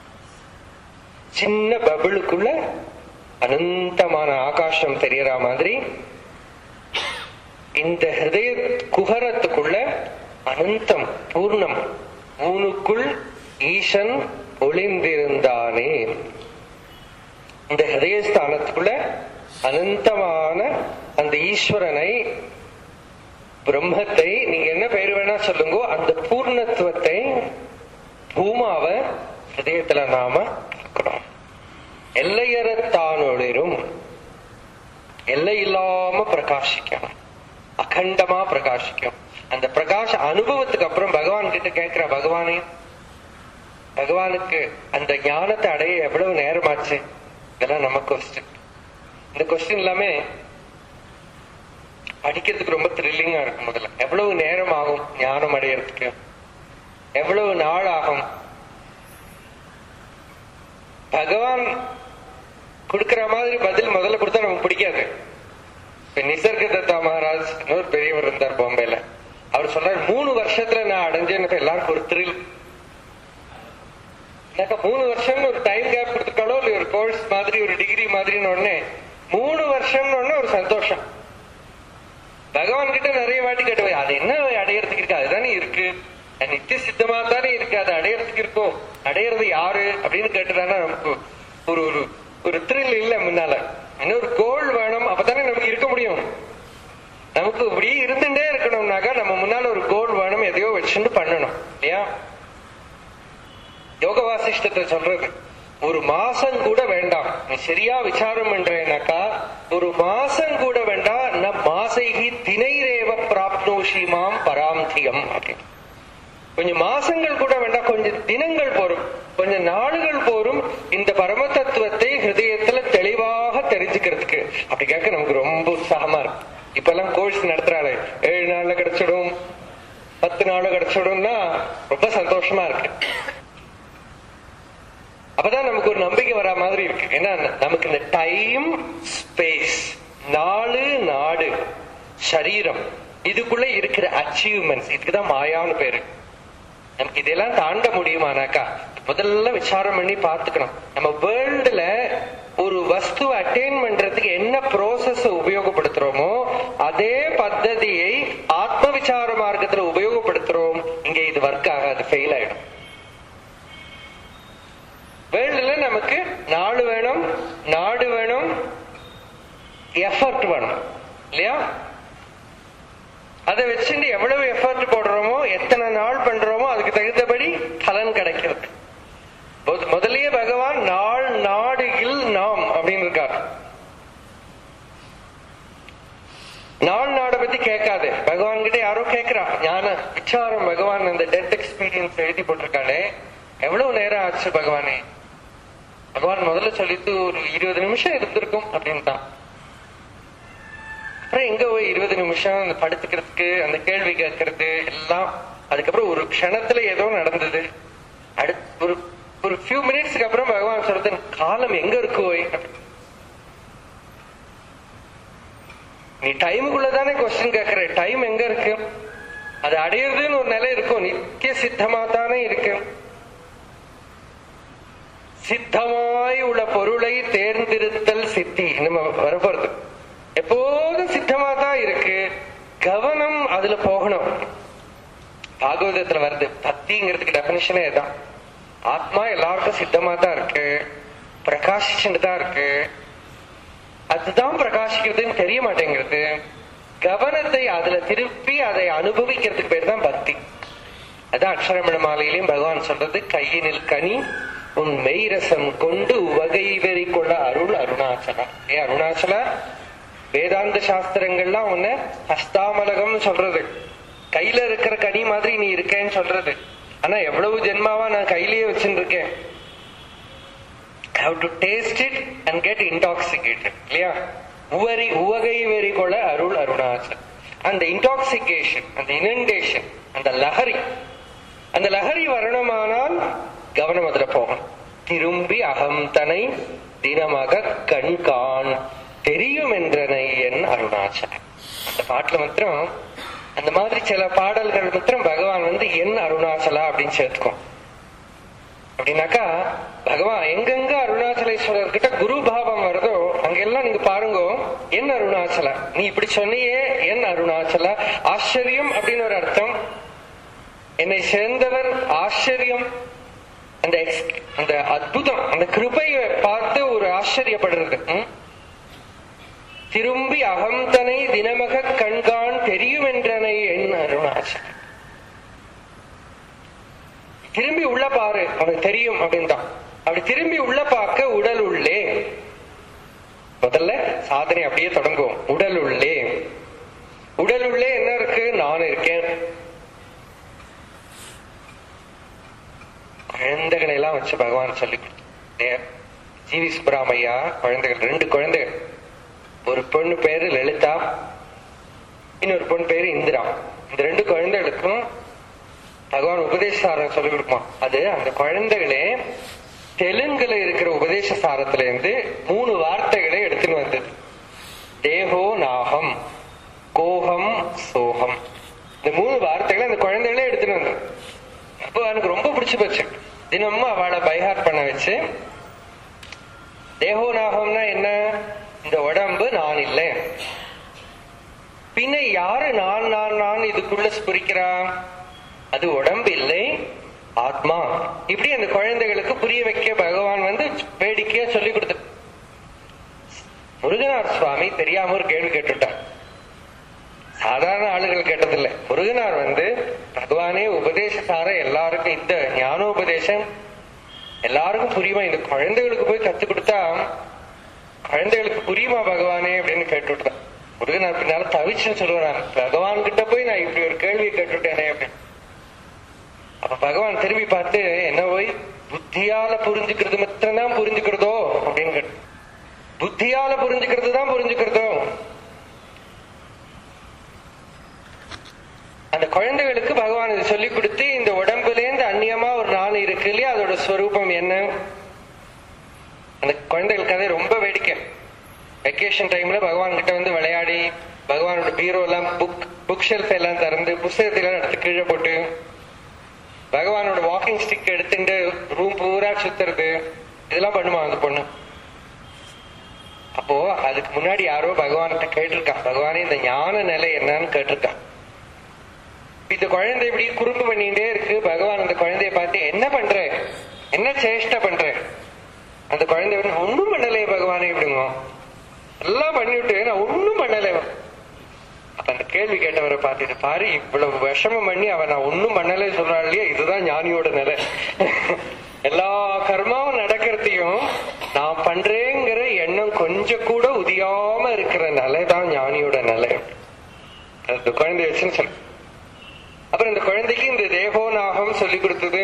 சின்ன பபிளுக்குள்ள அனந்தமான ஆகாசம் தெரியற மாதிரி இந்த ஹிருதய குகரத்துக்குள்ள அனந்தம் பூர்ணம் ஊனுக்குள் ஈசன் ஒளிந்திருந்தானே இந்த ஹிருதயஸ்தானத்துக்குள்ள அனந்தமான அந்த ஈஸ்வரனை பிரம்மத்தை நீங்க என்ன பேர் வேணா சொல்லுங்க அந்த பூர்ணத்துவத்தை பூமாவ ஹிருதயத்துல நாம இருக்கிறோம் எல்லையறத்தான் ஒளிரும் எல்லை இல்லாம பிரகாசிக்கணும் அகண்டமா பிரகாசிக்கும் அந்த பிரகாஷ அனுபவத்துக்கு அப்புறம் பகவான் கிட்ட கேட்கிற பகவானே பகவானுக்கு அந்த ஞானத்தை அடைய எவ்வளவு நேரமாச்சு இதெல்லாம் நம்ம கொஸ்டின் இந்த கொஸ்டின் எல்லாமே படிக்கிறதுக்கு ரொம்ப த்ரில்லிங்கா இருக்கும் முதல்ல எவ்வளவு நேரம் ஆகும் ஞானம் அடையறதுக்கு எவ்வளவு நாள் ஆகும் பகவான் கொடுக்கிற மாதிரி பதில் முதல்ல கொடுத்தா நமக்கு பிடிக்காது இப்ப நிசர்க தத்தா மகாராஜ் ஒரு பெரியவர் இருந்தார் பாம்பேல அவர் சொன்னார் மூணு வருஷத்துல நான் அடைஞ்சேன்னு எல்லாருக்கும் ஒரு த்ரில் மூணு வருஷம்னு ஒரு டைம் கேப் கொடுத்துருக்காளோ இல்ல ஒரு கோர்ஸ் மாதிரி ஒரு டிகிரி மாதிரின்னு உடனே மூணு வருஷம்னு உடனே ஒரு சந்தோஷம் பகவான் கிட்ட நிறைய வாட்டி கேட்டுவேன் அது என்ன அடையறதுக்கு இருக்கு அதுதானே இருக்கு நித்திய சித்தமா தானே இருக்கு அது அடையறதுக்கு இருக்கும் அடையிறது யாரு அப்படின்னு கேட்டுட்டானா நமக்கு ஒரு ஒரு ஒரு த்ரில் இல்ல முன்னால இன்னொரு கோல் வேணும் அப்பதானே நமக்கு இருக்க முடியும் நமக்கு இப்படி இருந்துட்டே இருக்கணும்னாக்கா நம்ம முன்னால ஒரு கோல் வேணும் எதையோ வச்சுட்டு பண்ணணும் இல்லையா யோக வாசிஷ்டத்தை சொல்றது ஒரு மாசம் கூட வேண்டாம் நீ சரியா விசாரம் பண்றேனாக்கா ஒரு மாசம் கூட வேண்டாம் ந மாசைகி தினைரேவ பிராப்னோஷி மாம் பராம்தியம் அப்படின்னு கொஞ்சம் மாசங்கள் கூட வேண்டாம் கொஞ்சம் தினங்கள் போரும் கொஞ்சம் நாடுகள் போரும் இந்த பரம தத்துவத்தை ஹிருதயத்துல தெளிவாக தெரிஞ்சுக்கிறதுக்கு அப்படி கேட்க நமக்கு ரொம்ப உற்சாகமா இருக்கு கோர்ஸ் நடத்துறாளே ஏழு நாள்ல கிடைச்சிடும் பத்து நாள் கிடைச்சிடும்னா ரொம்ப சந்தோஷமா இருக்கு அப்பதான் நமக்கு ஒரு நம்பிக்கை வரா மாதிரி இருக்கு ஏன்னா நமக்கு இந்த டைம் ஸ்பேஸ் நாலு நாடு சரீரம் இதுக்குள்ள இருக்கிற அச்சீவ்மெண்ட்ஸ் இதுக்குதான் மாயான்னு பேரு நமக்கு இதெல்லாம் தாண்ட முடியுமானாக்கா முதல்ல விசாரம் பண்ணி பார்த்துக்கணும் நம்ம வேர்ல்டுல ஒரு வஸ்துவை அட்டைன் பண்றதுக்கு என்ன ப்ரோசஸ் உபயோகப்படுத்துறோமோ அதே பத்ததியை ஆத்ம விசார மார்க்கத்துல உபயோகப்படுத்துறோம் இங்க இது ஒர்க் ஆகாது ஃபெயில் ஆயிடும் வேர்ல்டுல நமக்கு நாடு வேணும் நாடு வேணும் எஃபர்ட் வேணும் இல்லையா அதை வச்சுட்டு எவ்வளவு எஃபர்ட் போடுறோமோ எத்தனை நாள் பண்றோமோ அதுக்கு தகுந்தபடி பலன் கிடைக்கிறது பொது- முதல்லயே பகவான் நாள் நாடு இல் நாம் அப்படின்னு இருக்கார் நாள் நாடை பத்தி கேட்காது பகவான் கிட்ட யாரோ கேக்குறா ஞான விசாரம் பகவான் அந்த டெத் எக்ஸ்பீரியன்ஸ் எழுதி போட்டிருக்கானே எவ்வளவு நேரம் ஆச்சு பகவானே பகவான் முதல்ல சொல்லிட்டு ஒரு இருபது நிமிஷம் இருந்திருக்கும் அப்படின்ட்டான் அப்புறம் எங்க போய் இருபது நிமிஷம் அந்த படுத்துக்கிறதுக்கு அந்த கேள்வி கேட்கறது எல்லாம் அதுக்கப்புறம் ஒரு க்ஷணத்துல ஏதோ நடந்தது அடுத்து ஒரு ஒரு ஃபியூ மினிட்ஸ்க்கு அப்புறம் பகவான் சொல்றது காலம் எங்க இருக்கு ஓய் நீ டைமுக்குள்ள தானே கொஸ்டின் கேட்கற டைம் எங்க இருக்கு அது அடையிறதுன்னு ஒரு நிலை இருக்கும் நித்திய சித்தமா தானே இருக்கு சித்தமாய் உள்ள பொருளை தேர்ந்தெடுத்தல் சித்தி நம்ம வரப்போறது எப்போதும் சித்தமா தான் இருக்கு கவனம் அதுல போகணும் பாகவதத்துல வருது பக்திங்கிறதுக்கு டெபினிஷனே தான் ஆத்மா எல்லாருக்கும் சித்தமா தான் இருக்கு பிரகாசிச்சுட்டு தான் இருக்கு அதுதான் பிரகாசிக்கிறதுன்னு தெரிய மாட்டேங்கிறது கவனத்தை அதுல திருப்பி அதை அனுபவிக்கிறதுக்கு பேர் தான் பக்தி அதான் அக்ஷரமண மாலையிலையும் பகவான் சொல்றது கையினில் கனி உன் மெய்ரசம் கொண்டு உவகை வெறி கொள்ள அருள் அருணாச்சலா ஏ அருணாச்சலா வேதாந்த சாஸ்திரங்கள்லாம் உன்ன ஹஸ்தாமலகம்னு சொல்றது கையில இருக்கிற கனி மாதிரி நீ இருக்கேன்னு சொல்றது ஆனா எவ்வளவு ஜென்மாவா நான் கையிலேயே வச்சுட்டு இருக்கேன் have to taste it and get intoxicated இல்லையா உவரி உவகை வெறி கொள்ள அருள் அருணாச்சல் அந்த இன்டாக்சிகேஷன் அந்த இனண்டேஷன் அந்த லஹரி அந்த லஹரி வரணுமானால் கவனம் அதுல போகணும் திரும்பி அகம் தனை தினமாக கண் காண் தெரியும் என்றனை என் அருணாச்சல் அந்த பாட்டுல மாத்திரம் அந்த மாதிரி சில பாடல்கள் மாத்திரம் பகவான் வந்து என் அருணாச்சலா அப்படின்னு சேர்த்துக்கும் அப்படின்னாக்கா பகவான் எங்கெங்க அருணாச்சலேஸ்வரர் கிட்ட குரு பாவம் வருதோ அங்கெல்லாம் நீங்க பாருங்க என் அருணாச்சல நீ இப்படி சொன்னியே என் அருணாச்சல ஆச்சரியம் அப்படின்னு ஒரு அர்த்தம் என்னை சேர்ந்தவர் ஆச்சரியம் அந்த ex- அந்த அற்புதம் அந்த கிருபையை பார்த்து ஒரு ஆச்சரியப்படுறது ம்? திரும்பி அகம்தனை தினமக கண்கான் தெரியும் என்றனை என் அருணாச்சலம் திரும்பி உள்ள பாரு அவனுக்கு தெரியும் அப்படின்னு தான் அப்படி திரும்பி உள்ள பார்க்க உடல் உள்ளே முதல்ல சாதனை அப்படியே தொடங்கும் உடல் உள்ளே உடல் உள்ளே என்ன இருக்கு நான் இருக்கேன் குழந்தைகளை எல்லாம் வச்சு பகவான் சொல்லி கொடுத்தார். ஜிவி சுப்பராமையா குழந்தைகள் ரெண்டு குழந்தைகள் ஒரு பொண்ணு பேரு லலிதா இன்னொரு பொண்ணு பேரு இந்திரா இந்த ரெண்டு குழந்தைகளுக்கும் பகவான் உபதேசாரம் சொல்லிக் கொடுப்பான் அது அந்த குழந்தைகளே தெலுங்குல இருக்கிற உபதேச சாரத்துல இருந்து மூணு வார்த்தைகளை எடுத்துன்னு வந்தது தேகோ நாகம் கோகம் சோகம் இந்த மூணு வார்த்தைகளை அந்த குழந்தைகளே எடுத்துன்னு வந்தது அப்போ எனக்கு ரொம்ப பிடிச்சு போச்சு தினமும் அவளை பைஹார்ட் பண்ண வச்சு தேகோ நாகம்னா என்ன இந்த உடம்பு நான் இல்லை பின்ன யாரு நான் நான் நான் இதுக்குள்ள ஸ்புரிக்கிறான் அது உடம்பு இல்லை ஆத்மா இப்படி அந்த குழந்தைகளுக்கு புரிய வைக்க பகவான் வந்து வேடிக்கையா சொல்லி கொடுத்த முருகனார் சுவாமி தெரியாம ஒரு கேள்வி கேட்டுட்டார் சாதாரண ஆளுகள் கேட்டதில்லை முருகனார் வந்து பகவானே உபதேசசார எல்லாருக்கும் இந்த ஞானோபதேசம் எல்லாருக்கும் புரியுமா இந்த குழந்தைகளுக்கு போய் கத்து கொடுத்தா குழந்தைகளுக்கு புரியுமா பகவானே அப்படின்னு கேட்டுட்டான் முருகனார் பின்னால தவிச்சுன்னு சொல்லுவான் பகவான் கிட்ட போய் நான் இப்படி ஒரு கேள்வியை கேட்டுட்டேனே அப்படின்னு அப்ப பகவான் திரும்பி பார்த்து என்ன போய் புத்தியால புரிஞ்சுக்கிறது மாத்திரம்தான் புரிஞ்சுக்கிறதோ அப்படின்னு கேட்டு புத்தியால புரிஞ்சுக்கிறது தான் புரிஞ்சுக்கிறதோ அந்த குழந்தைகளுக்கு பகவான் இதை சொல்லி கொடுத்து இந்த உடம்புலேருந்து அந்நியமா ஒரு நான் இருக்கு இல்லையா அதோட ஸ்வரூபம் என்ன அந்த குழந்தைகள் கதை ரொம்ப வேடிக்கை வெக்கேஷன் டைம்ல பகவான் கிட்ட வந்து விளையாடி பகவானோட பீரோ எல்லாம் புக் புக் ஷெல்ஃப் எல்லாம் திறந்து புஸ்தகத்தை எல்லாம் எடுத்து கீழே போட்டு பகவானோட வாக்கிங் ஸ்டிக் எடுத்துட்டு ரூம் பூரா சுத்துறது இதெல்லாம் பண்ணுமா அந்த பொண்ணு அப்போ அதுக்கு முன்னாடி யாரோ பகவான்கிட்ட கேட்டிருக்கான் பகவானே இந்த ஞான நிலை என்னன்னு கேட்டிருக்கான் இந்த குழந்தை இப்படி குறும்பு பண்ணிட்டே இருக்கு பகவான் அந்த குழந்தைய பார்த்து என்ன பண்ற என்ன சேஷ்டை பண்ற அந்த குழந்தை வந்து ஒண்ணும் பண்ணலையே பகவானே இப்படிங்க எல்லாம் பண்ணிவிட்டு நான் ஒண்ணும் பண்ணலை அப்ப அந்த கேள்வி கேட்டவரை பார்த்துட்டு பாரு இவ்வளவு விஷமம் பண்ணி அவன் நான் ஒண்ணும் பண்ணலை சொல்றாள் இல்லையா இதுதான் ஞானியோட நிலை எல்லா கர்மாவும் நடக்கிறதையும் நான் பண்றேங்கிற எண்ணம் கொஞ்சம் கூட உதியாம இருக்கிற நிலை தான் ஞானியோட நிலை அந்த குழந்தை வச்சுன்னு சொல்ல அப்புறம் இந்த குழந்தைக்கு இந்த தேகோ நாகம் சொல்லி கொடுத்தது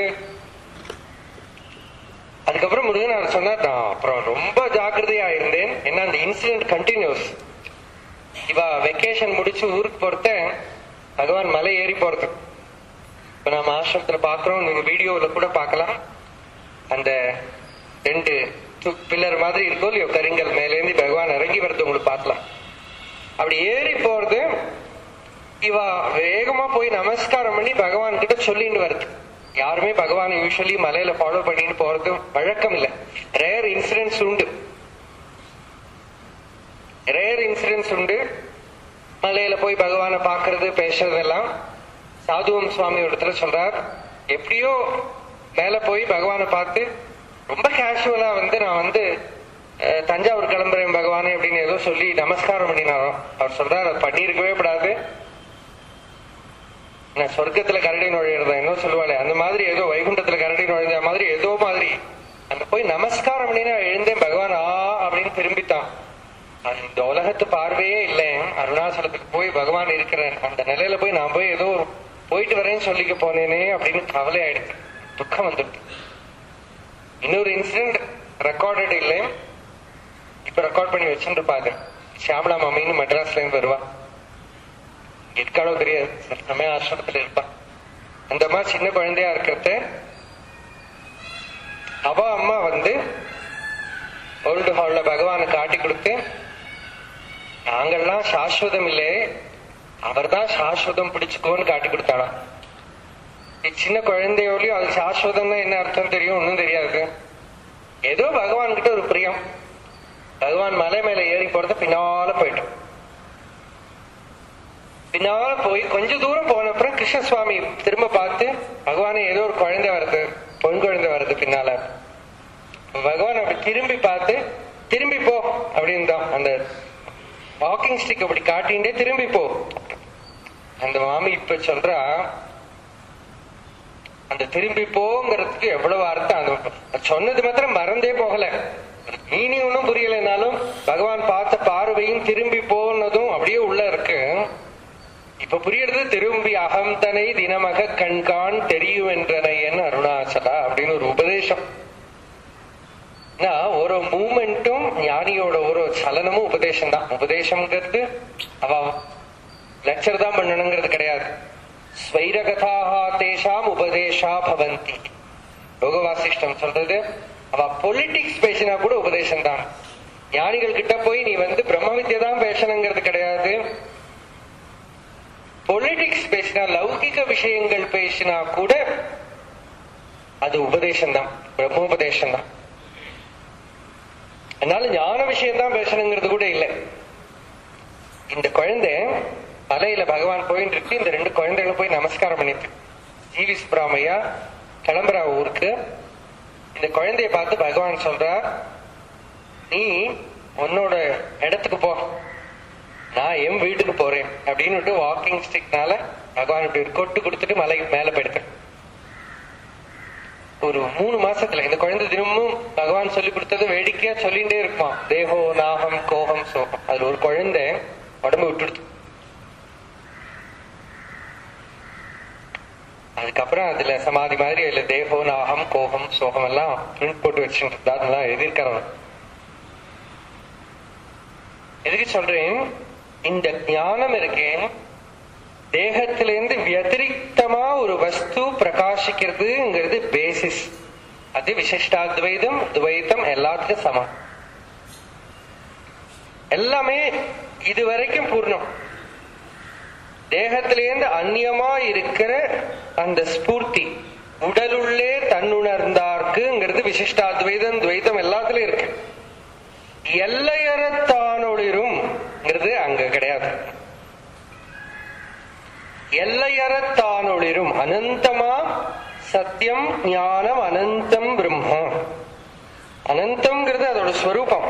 அதுக்கப்புறம் முருகன் சொன்னார் நான் அப்புறம் ரொம்ப ஜாக்கிரதையா இருந்தேன் ஏன்னா அந்த இன்சிடென்ட் கண்டினியூஸ் இவ வெக்கேஷன் முடிச்சு ஊருக்கு போறத பகவான் மலை ஏறி போறது இப்ப நாம ஆசிரமத்துல பாக்குறோம் நீங்க வீடியோல கூட பார்க்கலாம் அந்த ரெண்டு பில்லர் மாதிரி இருக்கும் இல்லையோ கருங்கல் மேலேந்து பகவான் இறங்கி வரது உங்களுக்கு பார்க்கலாம் அப்படி ஏறி போறது இவ வேகமா போய் நமஸ்காரம் பண்ணி பகவான் கிட்ட சொல்லிட்டு வருது யாருமே பகவான் யூஸ்வலி மலையில ஃபாலோ பண்ணிட்டு போறது வழக்கம் இல்ல ரேர் இன்சிடென்ட்ஸ் உண்டு ரேர் இன்சிடென்ட்ஸ் உண்டு மலையில போய் பகவானை பாக்குறது பேசுறதெல்லாம் சாதுவம் சுவாமி இடத்துல சொல்றார் எப்படியோ மேல போய் பகவானை பார்த்து ரொம்ப கேஷுவலா வந்து நான் வந்து அஹ், தஞ்சாவூர் கிளம்புறேன் பகவானே அப்படின்னு ஏதோ சொல்லி நமஸ்காரம் பண்ணினாரோ அவர் சொல்றார் அது பண்ணியிருக்கவே கூடாது நான் சொர்க்கத்துல கரடி நுழையிறதா என்ன சொல்லுவாளே அந்த மாதிரி ஏதோ வைகுண்டத்துல கரடி நுழைஞ்ச மாதிரி ஏதோ மாதிரி அந்த போய் நமஸ்காரம் பண்ணி நான் எழுந்தேன் பகவான் ஆ அப்படின்னு திரும்பித்தான் அது இந்த உலகத்து பார்வையே இல்லை அருணாச்சலத்துக்கு போய் பகவான் இருக்கிறேன் அந்த நிலையில போய் நான் போய் ஏதோ போயிட்டு வரேன்னு சொல்லிக்க போனேனே அப்படின்னு கவலை ஆயிடுச்சு துக்கம் வந்துட்டு இன்னொரு இன்சிடென்ட் ரெக்கார்டட் இல்லை இப்ப ரெக்கார்ட் பண்ணி வச்சுட்டு பாரு ஷியாமலா மாமின்னு மெட்ராஸ்ல இருந்து வருவா இருக்காளோ தெரியாது சில சமயம் ஆசிரமத்துல இருப்பா அந்த மாதிரி சின்ன குழந்தையா இருக்கிறத அவ அம்மா வந்து ஓல்டு ஹால்ல பகவானை காட்டி கொடுத்து நாங்கெல்லாம் சாஸ்வதம் இல்லை அவர்தான் சாஸ்வதம் பிடிச்சுக்கோன்னு காட்டி கொடுத்தாளாம் இது சின்ன குழந்தையோலயும் அது சாஸ்வதம்னா என்ன அர்த்தம் தெரியும் ஒன்னும் தெரியாது ஏதோ பகவான் கிட்ட ஒரு பிரியம் பகவான் மலை மேல ஏறி போறது பின்னால போயிட்டோம் பின்னால போய் கொஞ்ச தூரம் போன அப்புறம் கிருஷ்ணசுவாமி திரும்ப பார்த்து பகவானே ஏதோ ஒரு குழந்தை வருது பொன் குழந்தை வருது பின்னால பகவான் அப்படி திரும்பி பார்த்து திரும்பி போ அப்படின்னு தான் அந்த வாக்கிங் ஸ்டிக் அப்படி காட்டிண்டே திரும்பி போ அந்த மாமி இப்ப சொல்றா அந்த திரும்பி போங்கிறதுக்கு எவ்வளவு அர்த்தம் அந்த சொன்னது மாத்திரம் மறந்தே போகல மீனி ஒன்றும் புரியலைனாலும் பகவான் பார்த்த பார்வையும் திரும்பி போனதும் அப்படியே உள்ள இருக்கு இப்ப புரியறது திரும்பி அகம்தனை தினமக கண்கான் தெரியும் என்றனையன் அருணாச்சலா அப்படின்னு ஒரு உபதேசம் ஏன்னா, ஒரு மூமெண்ட்டும் ஞானியோட ஒரு சலனமும் உபதேசம் தான் உபதேசம்ங்கிறது அவ லெக்சர் தான் பண்ணணுங்கிறது கிடையாது ஸ்வைரகதாக தேஷாம் உபதேசா பவந்தி யோக வாசிஷ்டம் சொல்றது அவ பொலிட்டிக்ஸ் பேசினா கூட உபதேசம் தான் ஞானிகள் கிட்ட போய் நீ வந்து பிரம்ம வித்யை தான் பேசணுங்கிறது கிடையாது பொலிட்டிக்ஸ் பேசினா லௌகிக விஷயங்கள் பேசினா கூட அது உபதேசம் தான் பிரம்மோபதேசம் தான் அதனால ஞான விஷயம் தான் பேசணுங்கிறது கூட இல்லை இந்த குழந்தை மலையில பகவான் போயிட்டு இருக்கு இந்த ரெண்டு குழந்தைகளும் போய் நமஸ்காரம் பண்ணிட்டு ஜீவி சுப்ராமையா கிளம்புறா ஊருக்கு இந்த குழந்தைய பார்த்து பகவான் சொல்றார் நீ உன்னோட இடத்துக்கு போ நான் என் வீட்டுக்கு போறேன் அப்படின்னு வாக்கிங் ஸ்டிக்னால பகவான் இப்படி ஒரு கொட்டு கொடுத்துட்டு மலை மேல போயிடுத்தேன் ஒரு மூணு மாசத்துல இந்த குழந்தை தினமும் பகவான் சொல்லி கொடுத்தது வேடிக்கையா சொல்லிட்டே இருப்பான் தேகோ நாகம் கோகம் சோகம் அதுல ஒரு குழந்தை உடம்பு விட்டுடுது அதுக்கப்புறம் அதுல சமாதி மாதிரி அதுல தேகோ நாகம் கோகம் சோகம் எல்லாம் பிரிண்ட் போட்டு வச்சுட்டு அதெல்லாம் எழுதியிருக்கிறவன் எதுக்கு சொல்றேன் இந்த ஞானம் இருக்கேன் தேகத்திலிருந்து வியதிரிக்தமா ஒரு வஸ்து பிரகாசிக்கிறதுங்கிறது பேசிஸ் அது விசிஷ்டாத்வைதம் துவைத்தம் எல்லாத்துக்கும் சமம் எல்லாமே இதுவரைக்கும் பூர்ணம் தேகத்திலேருந்து அந்நியமா இருக்கிற அந்த ஸ்பூர்த்தி உடலுள்ளே தன்னுணர்ந்தார்க்குங்கிறது விசிஷ்டாத்வைதம் துவைத்தம் எல்லாத்துலயும் இருக்கு எல்லையறத்தானொளிரும்ங்கிறது அங்க கிடையாது எல்லையறத்தானொளிரும் அனந்தமா சத்தியம் ஞானம் அனந்தம் பிரம்மா அனந்தம்ங்கிறது அதோட ஸ்வரூபம்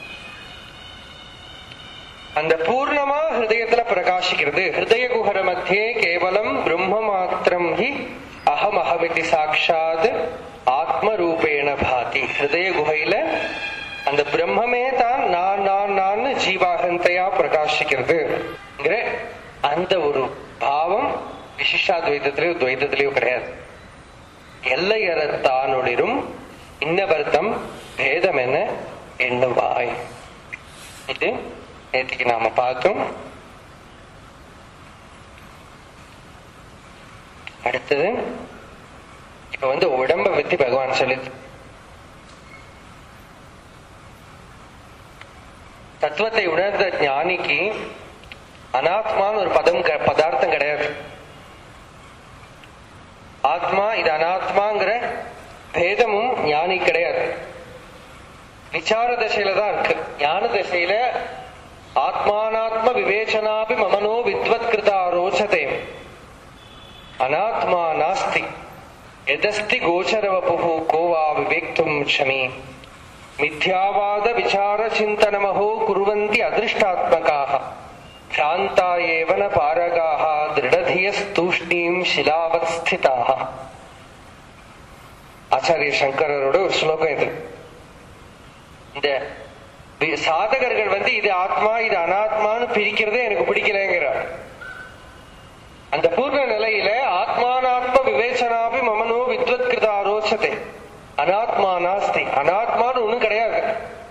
அந்த பூர்ணமா ஹிருதயத்துல பிரகாசிக்கிறது ஹிருதய குஹர மத்தியே கேவலம் பிரம்ம மாத்திரம் ஹி அகம் அகமிதி சாட்சாத் ஆத்ம ரூபேண பாதி ஹிருதய குகையில அந்த பிரம்மமே தான் நான் நான் நான் ஜீவாகந்தையா பிரகாசிக்கிறது அந்த ஒரு பாவம் விசிஷ்டாத்வைதத்திலேயோ துவைதத்திலேயோ கிடையாது எல்லையறத்தானொளிரும் இன்னவர்த்தம் பேதம் என எண்ணுவாய் இது நேற்றுக்கு நாம பார்த்தோம் அடுத்தது இப்ப வந்து உடம்ப பத்தி பகவான் சொல்லுது தத்துவத்தை உணர்ந்த ஞானிக்கு அனாத்மான்னு ஒரு பதம் க- பதார்த்தம் கிடையாது ஆத்மா இது அனாத்மாங்கிற பேதமும் ஞானி கிடையாது விசார தசையில தான் இருக்கு ஞான தசையில ஆத்மானாத்ம விவேச்சனாபி மமனோ வித்வத் கிருதா ரோச்சதே அனாத்மா நாஸ்தி எதஸ்தி கோச்சரவபு கோவா விவேக்தும் க்ஷமி மித்யாவாத விசார சிந்தனமஹோ குர்வந்தி அதிருஷ்டாத்மகாக பிராந்தா ஏவன பாரகாக திருடதியஸ்தூஷ்ணீம் சிலாவத் ஸ்திதாக ஆச்சாரிய சங்கரரோட ஒரு ஸ்லோகம் இது இந்த வி- சாதகர்கள் வந்து இது ஆத்மா இது அனாத்மான்னு பிரிக்கிறதே எனக்கு பிடிக்கலங்கிறார் அந்த பூர்ண நிலையில ஆத்மானாத்ம விவேச்சனாபி மமனோ வித்வத் கிருத ஆரோசத்தை அனாத்மா நாஸ்தி அனாத்மான்னு ஒண்ணும் கிடையாது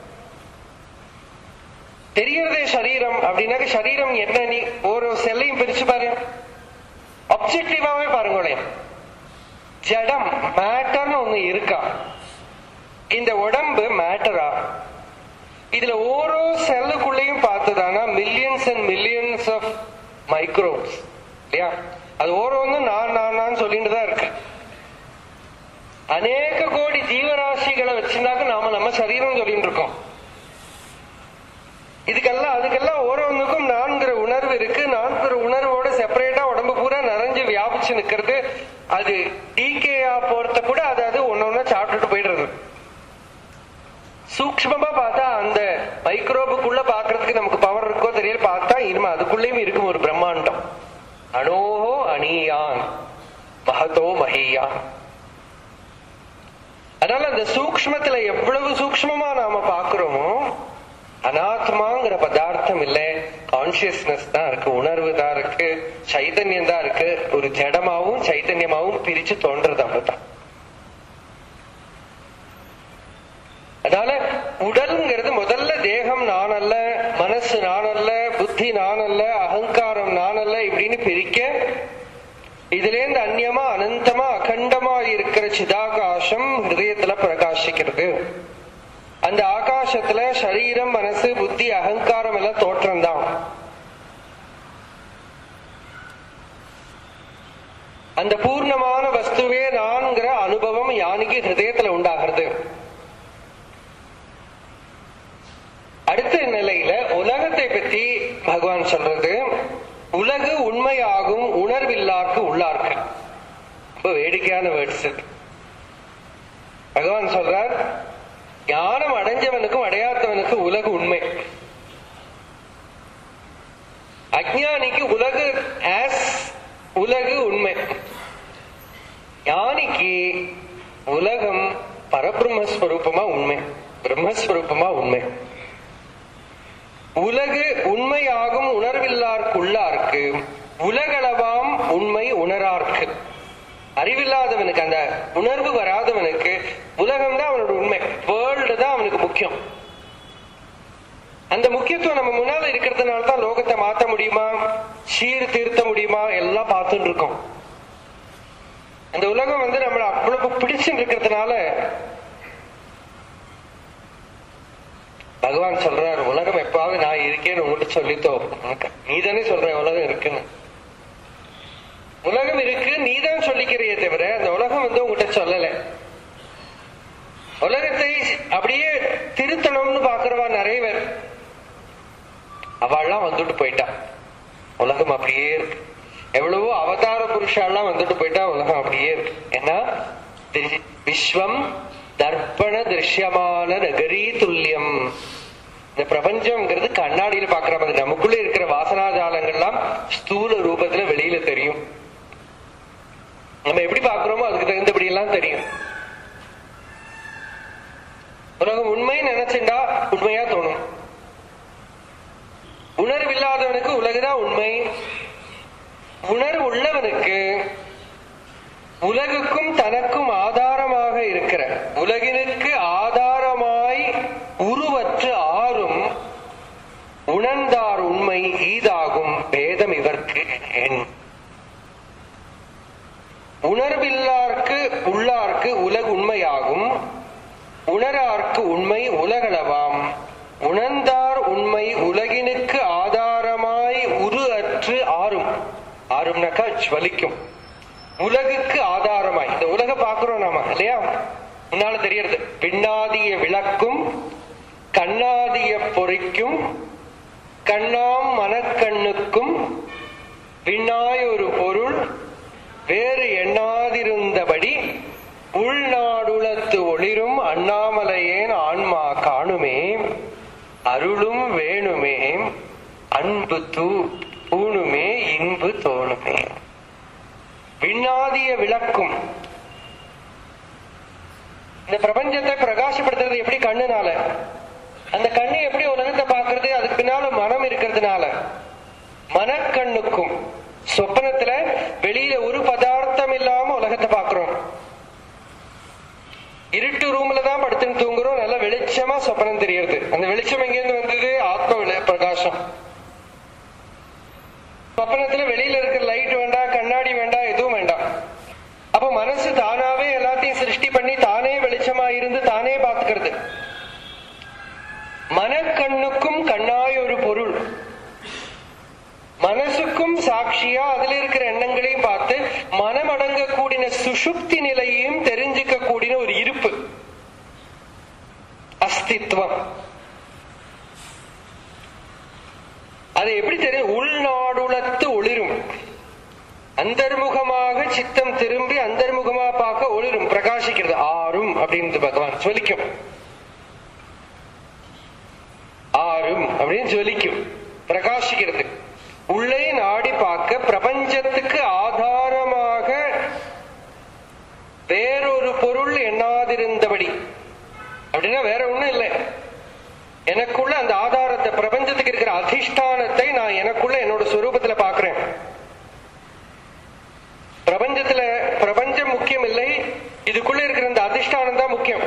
தெரியறதே சரீரம் அப்படின்னாக்க சரீரம் என்ன நீ ஒரு செல்லையும் பிரிச்சு பாரு அப்செக்டிவாவே பாருங்களேன் ஜடம் மேட்டர்னு ஒண்ணு இருக்கா இந்த உடம்பு மேட்டரா இதுல ஓரோ செல்லுக்குள்ளேயும் பார்த்ததானா millions and millions of microbes இல்லையா அது ஓரோன்னும் நான் நான் நான் சொல்லிட்டு தான் இருக்கு அநேக கோடி ஜீவராசிகளை வச்சிருந்தாக்க நாம நம்ம சரீரம் சொல்லிட்டு இருக்கோம் இதுக்கெல்லாம் அதுக்கெல்லாம் ஓரோன்னுக்கும் நான்கிற உணர்வு இருக்கு நான்கிற உணர்வோட செப்பரேட்டா உடம்பு பூரா நிறைஞ்சு வியாபிச்சு நிக்கிறது அது டிகேயா போறத கூட அது அது ஒன்னொன்னு சாப்பிட்டுட்டு போயிடுறது சூக்ஷ்மமா பார்த்தா அந்த மைக்ரோபுக்குள்ள பாக்குறதுக்கு நமக்கு பவர் இருக்கோ தெரியல பார்த்தா இனிமே அதுக்குள்ளேயும் இருக்கும் ஒரு பிரம்மாண்டம் அணோஹோ அணியான் மகதோ மகியான் அதனால அந்த சூக்ஷ்மத்துல எவ்வளவு சூக்ஷ்மமா நாம பாக்குறோமோ அனாத்மாங்கிற பதார்த்தம் இல்ல கான்சியஸ்னஸ் தான் இருக்கு உணர்வு தான் இருக்கு சைதன்யம் தான் இருக்கு ஒரு ஜடமாவும் சைத்தன்யமாவும் பிரிச்சு தோன்றது அவ்வளவுதான் அதனால உடல்ங்கிறது முதல்ல தேகம் நான் அல்ல மனசு நான் அல்ல புத்தி நான் அல்ல அகங்காரம் நான் அல்ல இப்படின்னு பிரிக்க இதுல இருந்து அந்நியமா அனந்தமா அகண்டமா இருக்கிற சிதாகாசம் ஹிருதயத்துல பிரகாசிக்கிறது அந்த ஆகாசத்துல சரீரம் மனசு புத்தி அகங்காரம் எல்லாம் தோற்றம் தான் அந்த பூர்ணமான வஸ்துவே நான்கிற அனுபவம் யானைக்கு ஹிருதயத்துல உண்டாகிறது அடுத்த நிலையில உலகத்தை பற்றி பகவான் சொல்றது உலகு உண்மையாகும் உணர்வில்லாக்கு உள்ளார்க்கு ரொம்ப வேடிக்கையான வேர்ட்ஸ் பகவான் சொல்றார் ஞானம் அடைஞ்சவனுக்கும் அடையாதவனுக்கும் உலகு உண்மை அஜ்ஞானிக்கு உலகு ஆஸ் உலகு உண்மை ஞானிக்கு உலகம் பரபிரம்மஸ்வரூபமா உண்மை பிரம்மஸ்வரூபமா உண்மை உலகு உண்மையாகும் உணர்வில்லார்க்குள்ளார்க்கு உலகளவாம் உண்மை உணரார்க்கு அறிவில்லாதவனுக்கு அந்த உணர்வு வராதவனுக்கு உலகம் தான் அவனோட உண்மை வேர்ல்டு தான் அவனுக்கு முக்கியம் அந்த முக்கியத்துவம் நம்ம முன்னால இல்லாம இருக்கிறதுனால தான் லோகத்தை மாத்த முடியுமா சீர் திருத்த முடியுமா எல்லாம் பார்த்துட்டு இருக்கோம் இந்த உலகம் வந்து நம்மள அவ்வளவு பிடிச்சுட்டு இருக்கிறதுனால பகவான் சொல்றாரு உலகம் எப்பாவது நான் இருக்கேன்னு உங்ககிட்ட சொல்லித்தோ உனக்கு நீ தானே சொல்ற உலகம் இருக்குன்னு உலகம் இருக்கு நீ தான் சொல்லிக்கிறியே தவிர அந்த உலகம் வந்து உங்ககிட்ட சொல்லல உலகத்தை அப்படியே திருத்தணும்னு பாக்குறவா நிறைய பேர் அவள்லாம் வந்துட்டு போயிட்டா உலகம் அப்படியே இருக்கு எவ்வளவோ அவதார புருஷாலாம் வந்துட்டு போயிட்டா உலகம் அப்படியே இருக்கு ஏன்னா திரி- விஸ்வம் தர்ப்பண திருஷ்யமான நகரி துல்லியம் இந்த பிரபஞ்சம்ங்கிறது கண்ணாடியில பாக்குற மாதிரி நமக்குள்ள இருக்கிற வாசனாஜாலங்கள்லாம் ஸ்தூல ரூபத்துல வெளியில தெரியும் நம்ம எப்படி பாக்குறோமோ அதுக்கு தகுந்தபடி எல்லாம் தெரியும் உலகம் உண்மை நினைச்சுண்டா உண்மையா தோணும் உணர்வு இல்லாதவனுக்கு உலகுதான் உண்மை உணர்வு உள்ளவனுக்கு உலகுக்கும் தனக்கும் ஆதாரமாக இருக்கிற உலகினுக்கு ஆதாரமாய் உருவற்று ஆறும் உணர்ந்தார் உண்மை ஈதாகும் பேதம் இவர்க்கு என் உணர்வில்லார்க்கு உள்ளார்க்கு உலகு உண்மையாகும் உணரார்க்கு உண்மை உலகளவாம் உணர்ந்தார் உண்மை உலகினுக்கு ஆதாரமாய் உரு அற்று ஆறும் ஆறும்னாக்கா ஜுவலிக்கும் உலகுக்கு ஆதாரமாய் இந்த உலக பாக்குறோம் நாம இல்லையா முன்னால தெரியறது பின்னாதிய விளக்கும் கண்ணாதிய பொறிக்கும் கண்ணாம் மனக்கண்ணுக்கும் பின்னாய் ஒரு பொருள் வேறு எண்ணாதிருந்தபடி உள்நாடுளத்து ஒளிரும் அண்ணாமலையேன் ஆன்மா காணுமே அருளும் வேணுமே அன்பு தூ பூணுமே இன்பு தோணுமே விண்ணாதிய விளக்கும் இந்த பிரபஞ்சத்தை பிரகாசப்படுத்துறது எப்படி கண்ணுனால அந்த கண்ணு எப்படி உலகத்தை பார்க்கிறது அதுக்கு பின்னால மனம் இருக்கிறதுனால மனக்கண்ணுக்கும் சொப்பனத்துல வெளியில ஒரு பதார்த்தம் இல்லாம உலகத்தை பார்க்கிறோம் இருட்டு ரூம்ல தான் படுத்துன்னு தூங்குறோம் நல்ல வெளிச்சமா சொப்பனம் தெரியறது அந்த வெளிச்சம் எங்கேருந்து வந்தது ஆத்ம வெளி- பிரகாசம் சொப்பனத்துல வெளியில இருக்கிற லைட் வேண்டாம் கண்ணாடி வேண்டாம் எதுவும் வேண்டாம் அப்ப மனசு தானாவே எல்லாத்தையும் சிருஷ்டி பண்ணி தானே வெளிச்சமா இருந்து தானே பார்த்துக்கிறது மனக்கண்ணுக்கும் கண்ணாய் ஒரு பொருள் மனசுக்கும் சாட்சியா அதுல இருக்கிற எண்ணங்களையும் பார்த்து மனம் அடங்க கூடின சுஷுப்தி நிலையையும் தெரிஞ்சுக்க கூடின ஒரு இருப்பு அஸ்தித்வம் அது எப்படி தெரியும் உள்நாடுளத்து ஒளிரும் அந்தர்முகமாக சித்தம் திரும்பி அந்தர்முகமா பார்க்க ஒளிரும் பிரகாசிக்கிறது ஆறும் அப்படின்னு பகவான் சொல்லிக்கும் ஆறும் அப்படின்னு ஜொலிக்கும் பிரகாசிக்கிறது உள்ளே நாடி பார்க்க பிரபஞ்சத்துக்கு ஆதாரமாக வேறொரு பொருள் எண்ணாதிருந்தபடி அப்படின்னா வேற ஒண்ணும் இல்லை எனக்குள்ள அந்த ஆதாரத்தை பிரபஞ்சத்துக்கு இருக்கிற அதிஷ்டானத்தை நான் எனக்குள்ள என்னோட சொரூபத்துல பாக்குறேன் பிரபஞ்சத்துல பிரபஞ்சம் முக்கியம் இல்லை இதுக்குள்ள இருக்கிற அந்த அதிஷ்டானம் தான் முக்கியம்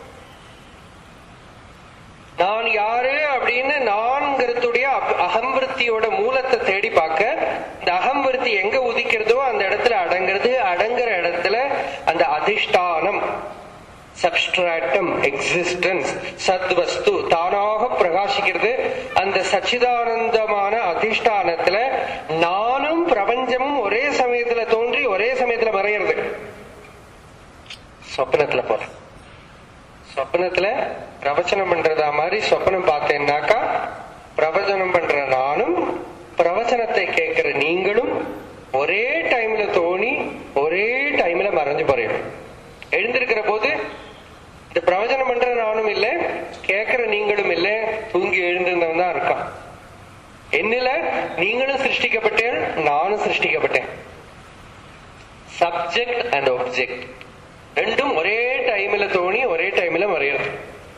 நான் யாரு அப்படின்னு நான்கிறதுடைய அப்- அகம்விருத்தியோட மூலத்தை தேடி பார்க்க இந்த அகம்விருத்தி எங்க உதிக்கிறதோ அந்த இடத்துல அடங்குறது அடங்குற இடத்துல அந்த அதிஷ்டானம் சப்ஸ்ட்ராட்டம் எக்ஸிஸ்டன்ஸ் சத்வஸ்து தானாக பிரகாசிக்கிறது அந்த சச்சிதானந்தமான அதிஷ்டானத்துல நானும் பிரபஞ்சமும் ஒரே சமயத்துல தோன்றி ஒரே சமயத்துல மறையிறது சொப்னத்துல போல சொப்னத்துல பிரவச்சனம் பண்றதா மாதிரி சொப்னம் பார்த்தேன்னாக்கா பிரவச்சனம் பண்ற நானும் பிரவச்சனத்தை கேட்கிற நீங்களும் ஒரே டைம்ல தோணி ஒரே டைம்ல மறைஞ்சு போறீங்க எழுந்திருக்கிற போது இந்த பிரவச்சனம் பண்ற நானும் இல்லை கேட்கிற நீங்களும் இல்லை தூங்கி எழுந்திருந்தவன் தான் இருக்கான் என்னில நீங்களும் சிருஷ்டிக்கப்பட்டேன் நானும் சிருஷ்டிக்கப்பட்டேன் சப்ஜெக்ட் அண்ட் ஆப்ஜெக்ட் ரெண்டும் ஒரே டைம்ல தோணி ஒரே டைம்ல மறையிறது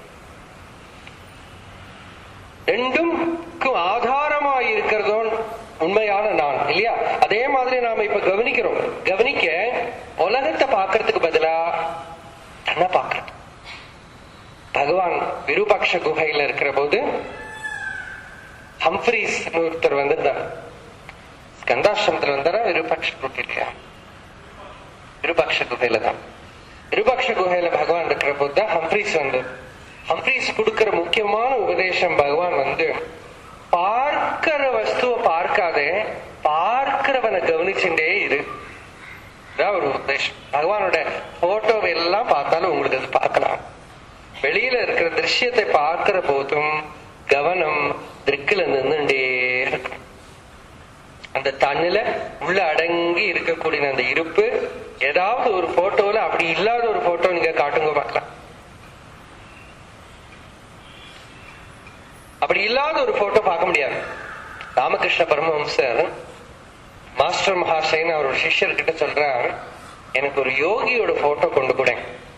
ரெண்டும்க்கும் ஆதாரமா இருக்கிறதோ உண்மையான நான் இல்லையா அதே மாதிரி நாம இப்ப கவனிக்கிறோம் கவனிக்க உலகத்தை பார்க்கறதுக்கு பதிலா தன்னை பார்க்கறது பகவான் விருபாட்ச குகையில இருக்கிற போது ஹம்ஃப்ரீஸ் ஒருத்தர் வந்திருந்தார் ஸ்கந்தாசிரமத்துல வந்தாரா விருபக்ஷ குகையிலையா விருபக்ஷ குகையில தான் விருபக்ஷ குகையில பகவான் இருக்கிற போது தான் ஹம்ஃப்ரீஸ் வந்து ஹம்ஃப்ரீஸ் கொடுக்கிற முக்கியமான உபதேசம் பகவான் வந்து பார்க்கிற வஸ்துவை பார்க்காதே பார்க்கிறவனை கவனிச்சுட்டே இரு இதான் ஒரு உபதேசம் பகவானோட போட்டோவை எல்லாம் பார்த்தாலும் உங்களுக்கு அது பார்க்கலாம் வெளியில இருக்கிற திருஷ்யத்தை பார்க்கிற போதும் கவனம் திருக்குல நின்றுட்டே இருக்கும் அந்த தண்ணில உள்ள அடங்கி இருக்கக்கூடிய அந்த இருப்பு ஏதாவது ஒரு போட்டோல அப்படி இல்லாத ஒரு போட்டோ நீங்க காட்டுங்க பார்க்கலாம் அப்படி இல்லாத ஒரு போட்டோ பார்க்க முடியாது ராமகிருஷ்ண பரமஹம்சர் மாஸ்டர் மகாசைன் அவர் ஒரு சிஷ்யர்கிட்ட சொல்றார் எனக்கு ஒரு யோகியோட போட்டோ கொண்டு கூட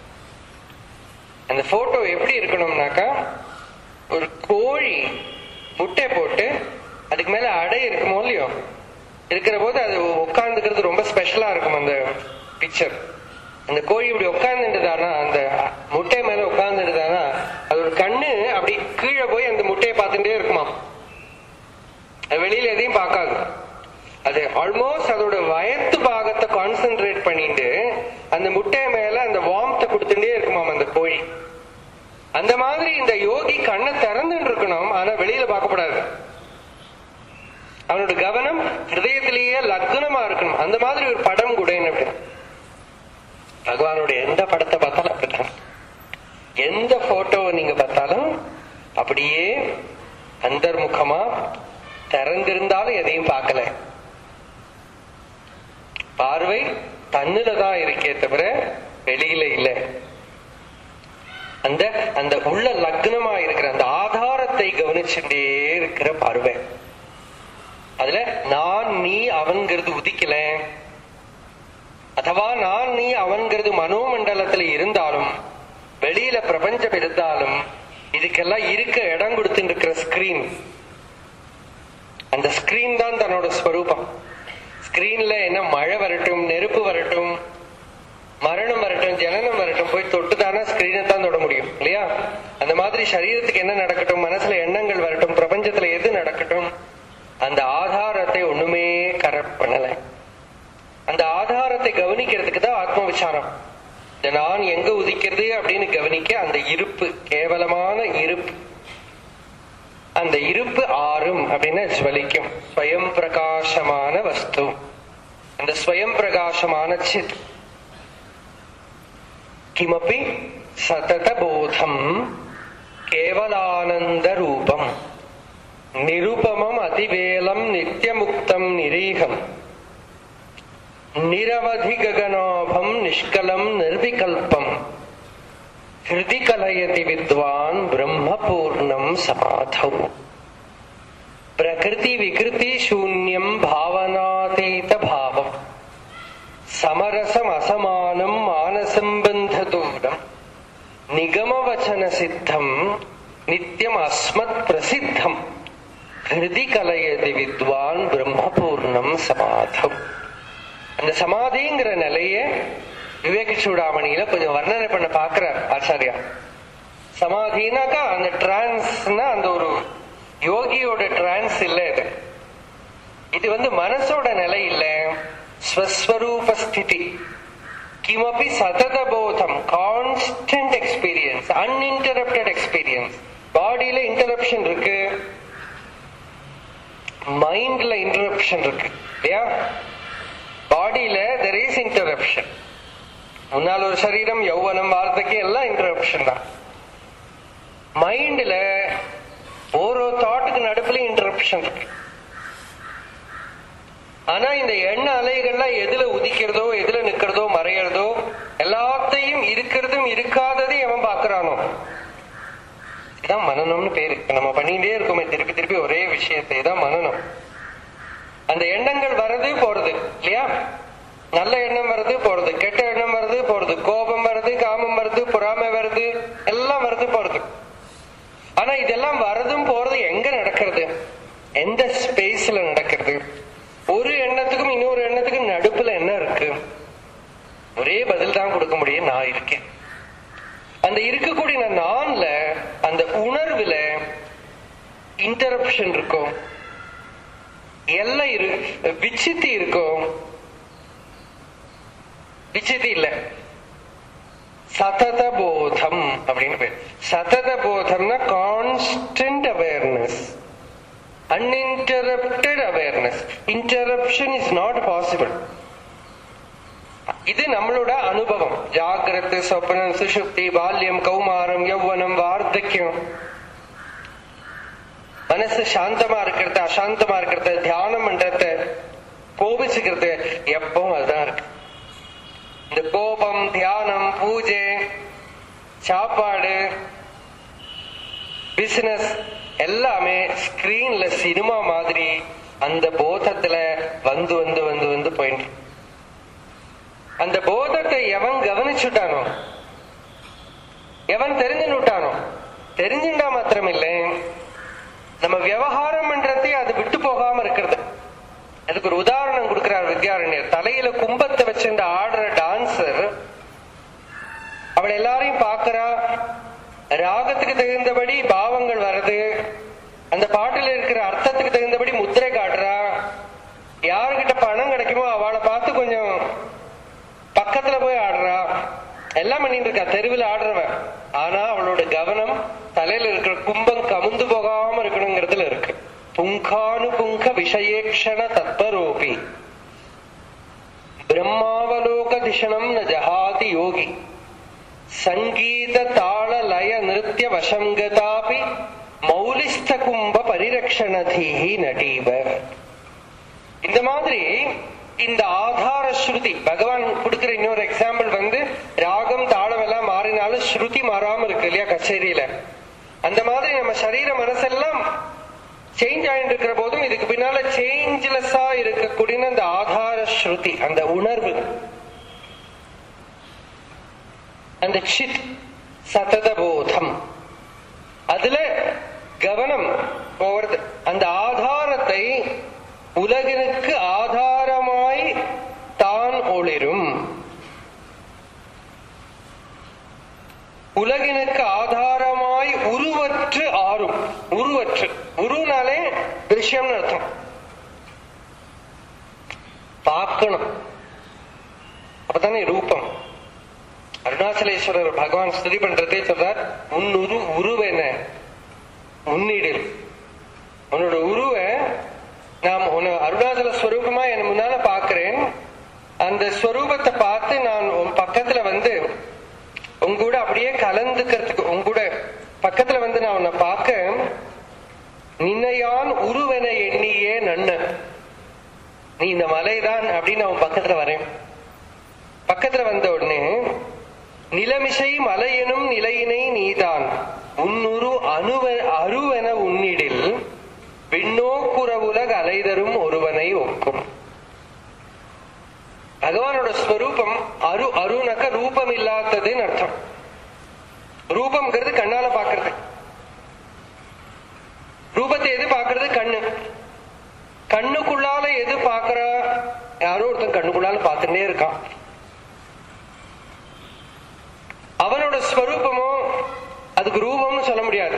அந்த போட்டோ எப்படி இருக்கணும்னாக்கா ஒரு கோழி முட்டை போட்டு அதுக்கு மேல அடை இருக்குமோ இல்லையோ இருக்கிற போது அது உட்கார்ந்துக்கிறது ரொம்ப ஸ்பெஷலா இருக்கும் அந்த பிக்சர் அந்த கோழி இப்படி உட்கார்ந்துட்டுதானா அந்த முட்டை மேல உட்கார்ந்துட்டுதானா அதோட கண்ணு அப்படி கீழே போய் அந்த முட்டையை பார்த்துட்டே இருக்குமா அது வெளியில எதையும் பார்க்காது அது ஆல்மோஸ்ட் அதோட வயத்து பாகத்தை கான்சென்ட்ரேட் பண்ணிட்டு அந்த முட்டை மேல அந்த வார்ம்த்தை கொடுத்துட்டே இருக்குமாம் அந்த கோழி அந்த மாதிரி இந்த யோகி கண்ணை திறந்துட்டு இருக்கணும் ஆனா வெளியில பார்க்கப்படாது அவனோட கவனம் ஹிருதயத்திலேயே லக்னமா இருக்கணும் அந்த மாதிரி ஒரு படம் கூட என்ன பகவானோட எந்த படத்தை பார்த்தாலும் அப்படித்தான் எந்த போட்டோவை நீங்க பார்த்தாலும் அப்படியே அந்தர்முகமா திறந்திருந்தாலும் எதையும் பார்க்கல பார்வை தன்னுல தான் இருக்கே தவிர வெளியில இல்லை அந்த அந்த உள்ள லக்னமா இருக்கிற அந்த ஆதாரத்தை கவனிச்சுட்டே இருக்கிற பார்வை அதுல நான் நீ அவன்கிறது உதிக்கல அதுவா நான் நீ அவன்கிறது மனோமண்டலத்துல இருந்தாலும் வெளியில பிரபஞ்சம் இருந்தாலும் இதுக்கெல்லாம் இருக்க இடம் கொடுத்துட்டு இருக்கிற ஸ்கிரீன் அந்த ஸ்கிரீன் தான் தன்னோட ஸ்வரூபம் ஸ்கிரீன்ல என்ன மழை வரட்டும் நெருப்பு வரட்டும் மரணம் வரட்டும் ஜனனம் வரட்டும் போய் தொட்டுதானா ஸ்கிரீனை தான் தொட முடியும் இல்லையா அந்த மாதிரி சரீரத்துக்கு என்ன நடக்கட்டும் மனசுல எண்ணங்கள் வரட்டும் பிரபஞ்சத்துல எது நடக்கட்டும் அந்த ஆதாரத்தை ஒண்ணுமே கரெக்ட் பண்ணல அந்த ஆதாரத்தை கவனிக்கிறதுக்கு தான் ஆத்ம விசாரம் இந்த நான் எங்க உதிக்கிறது அப்படின்னு கவனிக்க அந்த இருப்பு கேவலமான இருப்பு அந்த இருப்பு ஆறும் அப்படின்னு ஜுவலிக்கும் ஸ்வயம் பிரகாசமான வஸ்து அந்த ஸ்வயம் பிரகாசமான சித் கிமப்பி சதத போதம் கேவலானந்த ரூபம் நிருபமம் அதிவேலம் நித்தியமுக்தம் நிரீகம் நிரவதி ககனாபம் நிஷ்கலம் நிர்விகல்பம் ஹிருதி கலயதி வித்வான் பிரம்ம பூர்ணம் சமாதௌ பிரகிருதி விகிருதி சூன்யம் பாவனாதீத பாவம் சமரசம் அசமானம் மானசம்பந்த தூரம் நிகமவச்சன சித்தம் நித்தியம் அஸ்மத் பிரசித்தம் ஹிருதி கலயதி வித்வான் பிரம்ம பூர்ணம் சமாதம் அந்த சமாதிங்கிற நிலைய விவேக சூடாமணியில கொஞ்சம் வர்ணனை பண்ண பாக்குறார் ஆச்சாரியா சமாதினாக்கா அந்த டிரான்ஸ்னா அந்த ஒரு யோகியோட டிரான்ஸ் இல்ல இது இது வந்து மனசோட நிலை இல்ல ஸ்வஸ்வரூப ஸ்திதி கிமபி சதத போதம் கான்ஸ்டன்ட் எக்ஸ்பீரியன்ஸ் அன்இன்டரப்டட் எக்ஸ்பீரியன்ஸ் பாடியில இன்டரப்ஷன் இருக்கு மைண்ட்ல இன்டரப்ஷன் இருக்கு இல்லையா பாடியில தெர் இஸ் இன்டரப்ஷன் முன்னால் ஒரு சரீரம் யௌவனம் வார்த்தைக்கு எல்லாம் இன்டரப்ஷன் தான் மைண்ட்ல ஒரு தாட்டுக்கு நடுப்புல இன்டரப்ஷன் இருக்கு ஆனா இந்த எண்ண அலைகள்லாம் எதுல உதிக்கிறதோ எதுல நிக்கிறதோ மறையறதோ எல்லாத்தையும் இருக்கிறதும் இருக்காததையும் எவன் பாக்குறானோ இதான் மனநம்னு பேரு நம்ம பண்ணிட்டே இருக்கோமே திருப்பி திருப்பி ஒரே விஷயத்தை தான் மனநம் அந்த எண்ணங்கள் வர்றது போறது இல்லையா நல்ல எண்ணம் வருது போறது கெட்ட எண்ணம் வருது போறது கோபம் வருது காமம் வருது பொறாமை வருது எல்லாம் வருது போறது ஆனா இதெல்லாம் வரதும் போறது எங்க நடக்கிறது எந்த ஸ்பேஸ்ல நடக்கிறது ஒரு எண்ணத்துக்கும் இன்னொரு எண்ணத்துக்கும் நடுப்புல என்ன இருக்கு ஒரே பதில் தான் கொடுக்க முடியும் நான் இருக்கேன் அந்த இருக்கக்கூடிய நான்ல அந்த உணர்வுல இன்டரப்ஷன் இன்டரப்ஷன் இருக்கும் எல்லை இரு விச்சித்தி இருக்கும் விச்சித்தி இல்ல சதத போதம் அப்படின்னு பேர் சதத போதம்னா constant awareness uninterrupted awareness interruption is not possible இது நம்மளோட அனுபவம் ஜாகிரத்து சொப்பனம் சுஷுப்தி பால்யம் கௌமாரம் யௌவனம் வார்த்தக்கியம் மனசு சாந்தமா இருக்கிறது அசாந்தமா இருக்கிறது தியானம் பண்றது கோபிச்சுக்கிறது எப்பவும் அதுதான் இருக்கு இந்த கோபம் தியானம் பூஜை சாப்பாடு பிசினஸ் எல்லாமே ஸ்கிரீன்ல சினிமா மாதிரி அந்த போதத்துல வந்து வந்து வந்து வந்து போயிட்டு இருக்கு. அந்த போதத்தை எவன் கவனிச்சுட்டானோ எவன் தெரிஞ்சுட்டானோ தெரிஞ்சுட்டா மாத்திரம் இல்லை நம்ம விவகாரம் பண்றதே அது விட்டு போகாம இருக்கிறது அதுக்கு ஒரு உதாரணம் கொடுக்கிறார் வித்யாரண்யர் தலையில கும்பத்தை வச்சிருந்த ஆடுற டான்சர் அவள் எல்லாரையும் பார்க்கறா ராகத்துக்கு தகுந்தபடி பாவங்கள் வருது அந்த பாட்டுல இருக்கிற அர்த்தத்துக்கு தகுந்தபடி முத்திரை காட்டுறா யாருக்கிட்ட பணம் கிடைக்குமோ அவளை பார்த்து கொஞ்சம் பக்கத்துல போய் ஆடுறா எல்லாம் பண்ணிட்டு இருக்கா தெருவில் ஆடுறவன் ஆனா அவளோட கவனம் தலையில இருக்கிற கும்பம் கமுந்து போகாம இருக்கணுங்கிறதுல இருக்கு புங்கானு புங்க விஷயேக்ஷண தத்வரோபி பிரம்மாவலோக திஷணம் ந ஜஹாதி யோகி சங்கீத தாள லய நிருத்திய வசங்கதாபி மௌலிஸ்த கும்ப பரிரக்ஷணதீஹி நடீவ இந்த மாதிரி இந்த ஆதார ஸ்ருதி பகவான் கொடுக்கிற இன்னொரு எக்ஸாம்பிள் வந்து ராகம் தாளம் எல்லாம் மாறினாலும் ஸ்ருதி மாறாம இருக்கு இல்லையா கச்சேரியில அந்த மாதிரி நம்ம சரீர மனசெல்லாம் சேஞ்ச் ஆயிட்டு இருக்கிற போதும் இதுக்கு பின்னால சேஞ்ச்லெஸ்ஸா இருக்கக்கூடிய அந்த ஆதார ஸ்ருதி அந்த உணர்வு அந்த சித் சதத போதம் அதுல கவனம் போறது அந்த ஆதாரத்தை உலகினுக்கு ஆதாரமாய் தான் ஒளிரும் உலகினுக்கு ஆதாரமாய் உருவற்று ஆறும் உருவற்று உருனாலே திருஷ்யம்னு அர்த்தம் பார்க்கணும் அப்பதானே ரூபம் அருணாச்சலேஸ்வரர் பகவான் ஸ்துதி பண்றதே சொல்றார் உன் உரு உருவென முன்னிடில் உன்னோட உருவ நாம் உன்னை அருணாச்சல ஸ்வரூபமா என் முன்னால பாக்குறேன் அந்த ஸ்வரூபத்தை பார்த்து நான் உன் பக்கத்துல வந்து உங்க கூட அப்படியே கலந்துக்கிறதுக்கு உங்க கூட பக்கத்துல வந்து நான் உன்னை பார்க்க நின்னையான் உருவென எண்ணியே நன்ன நீ இந்த மலைதான் அப்படின்னு அவன் பக்கத்துல வரேன் பக்கத்துல வந்த உடனே நிலமிசை மலையெனும் நிலையினை நீதான் உன்னுரு அணுவ அருவென உன்னிடில் விண்ணோக்குறவுலக அலைதரும் ஒருவனை ஒக்கும் பகவானோட ஸ்வரூபம் அரு அருணக்க ரூபம் இல்லாததுன்னு அர்த்தம் ரூபம்ங்கிறது கண்ணால பாக்குறது ரூபத்தை எது பாக்குறது கண்ணு கண்ணுக்குள்ளால எது பாக்குற யாரோ ஒருத்தன் கண்ணுக்குள்ளால பார்த்துட்டே இருக்கான் அவனோட ஸ்வரூபமோ அதுக்கு ரூபம்னு சொல்ல முடியாது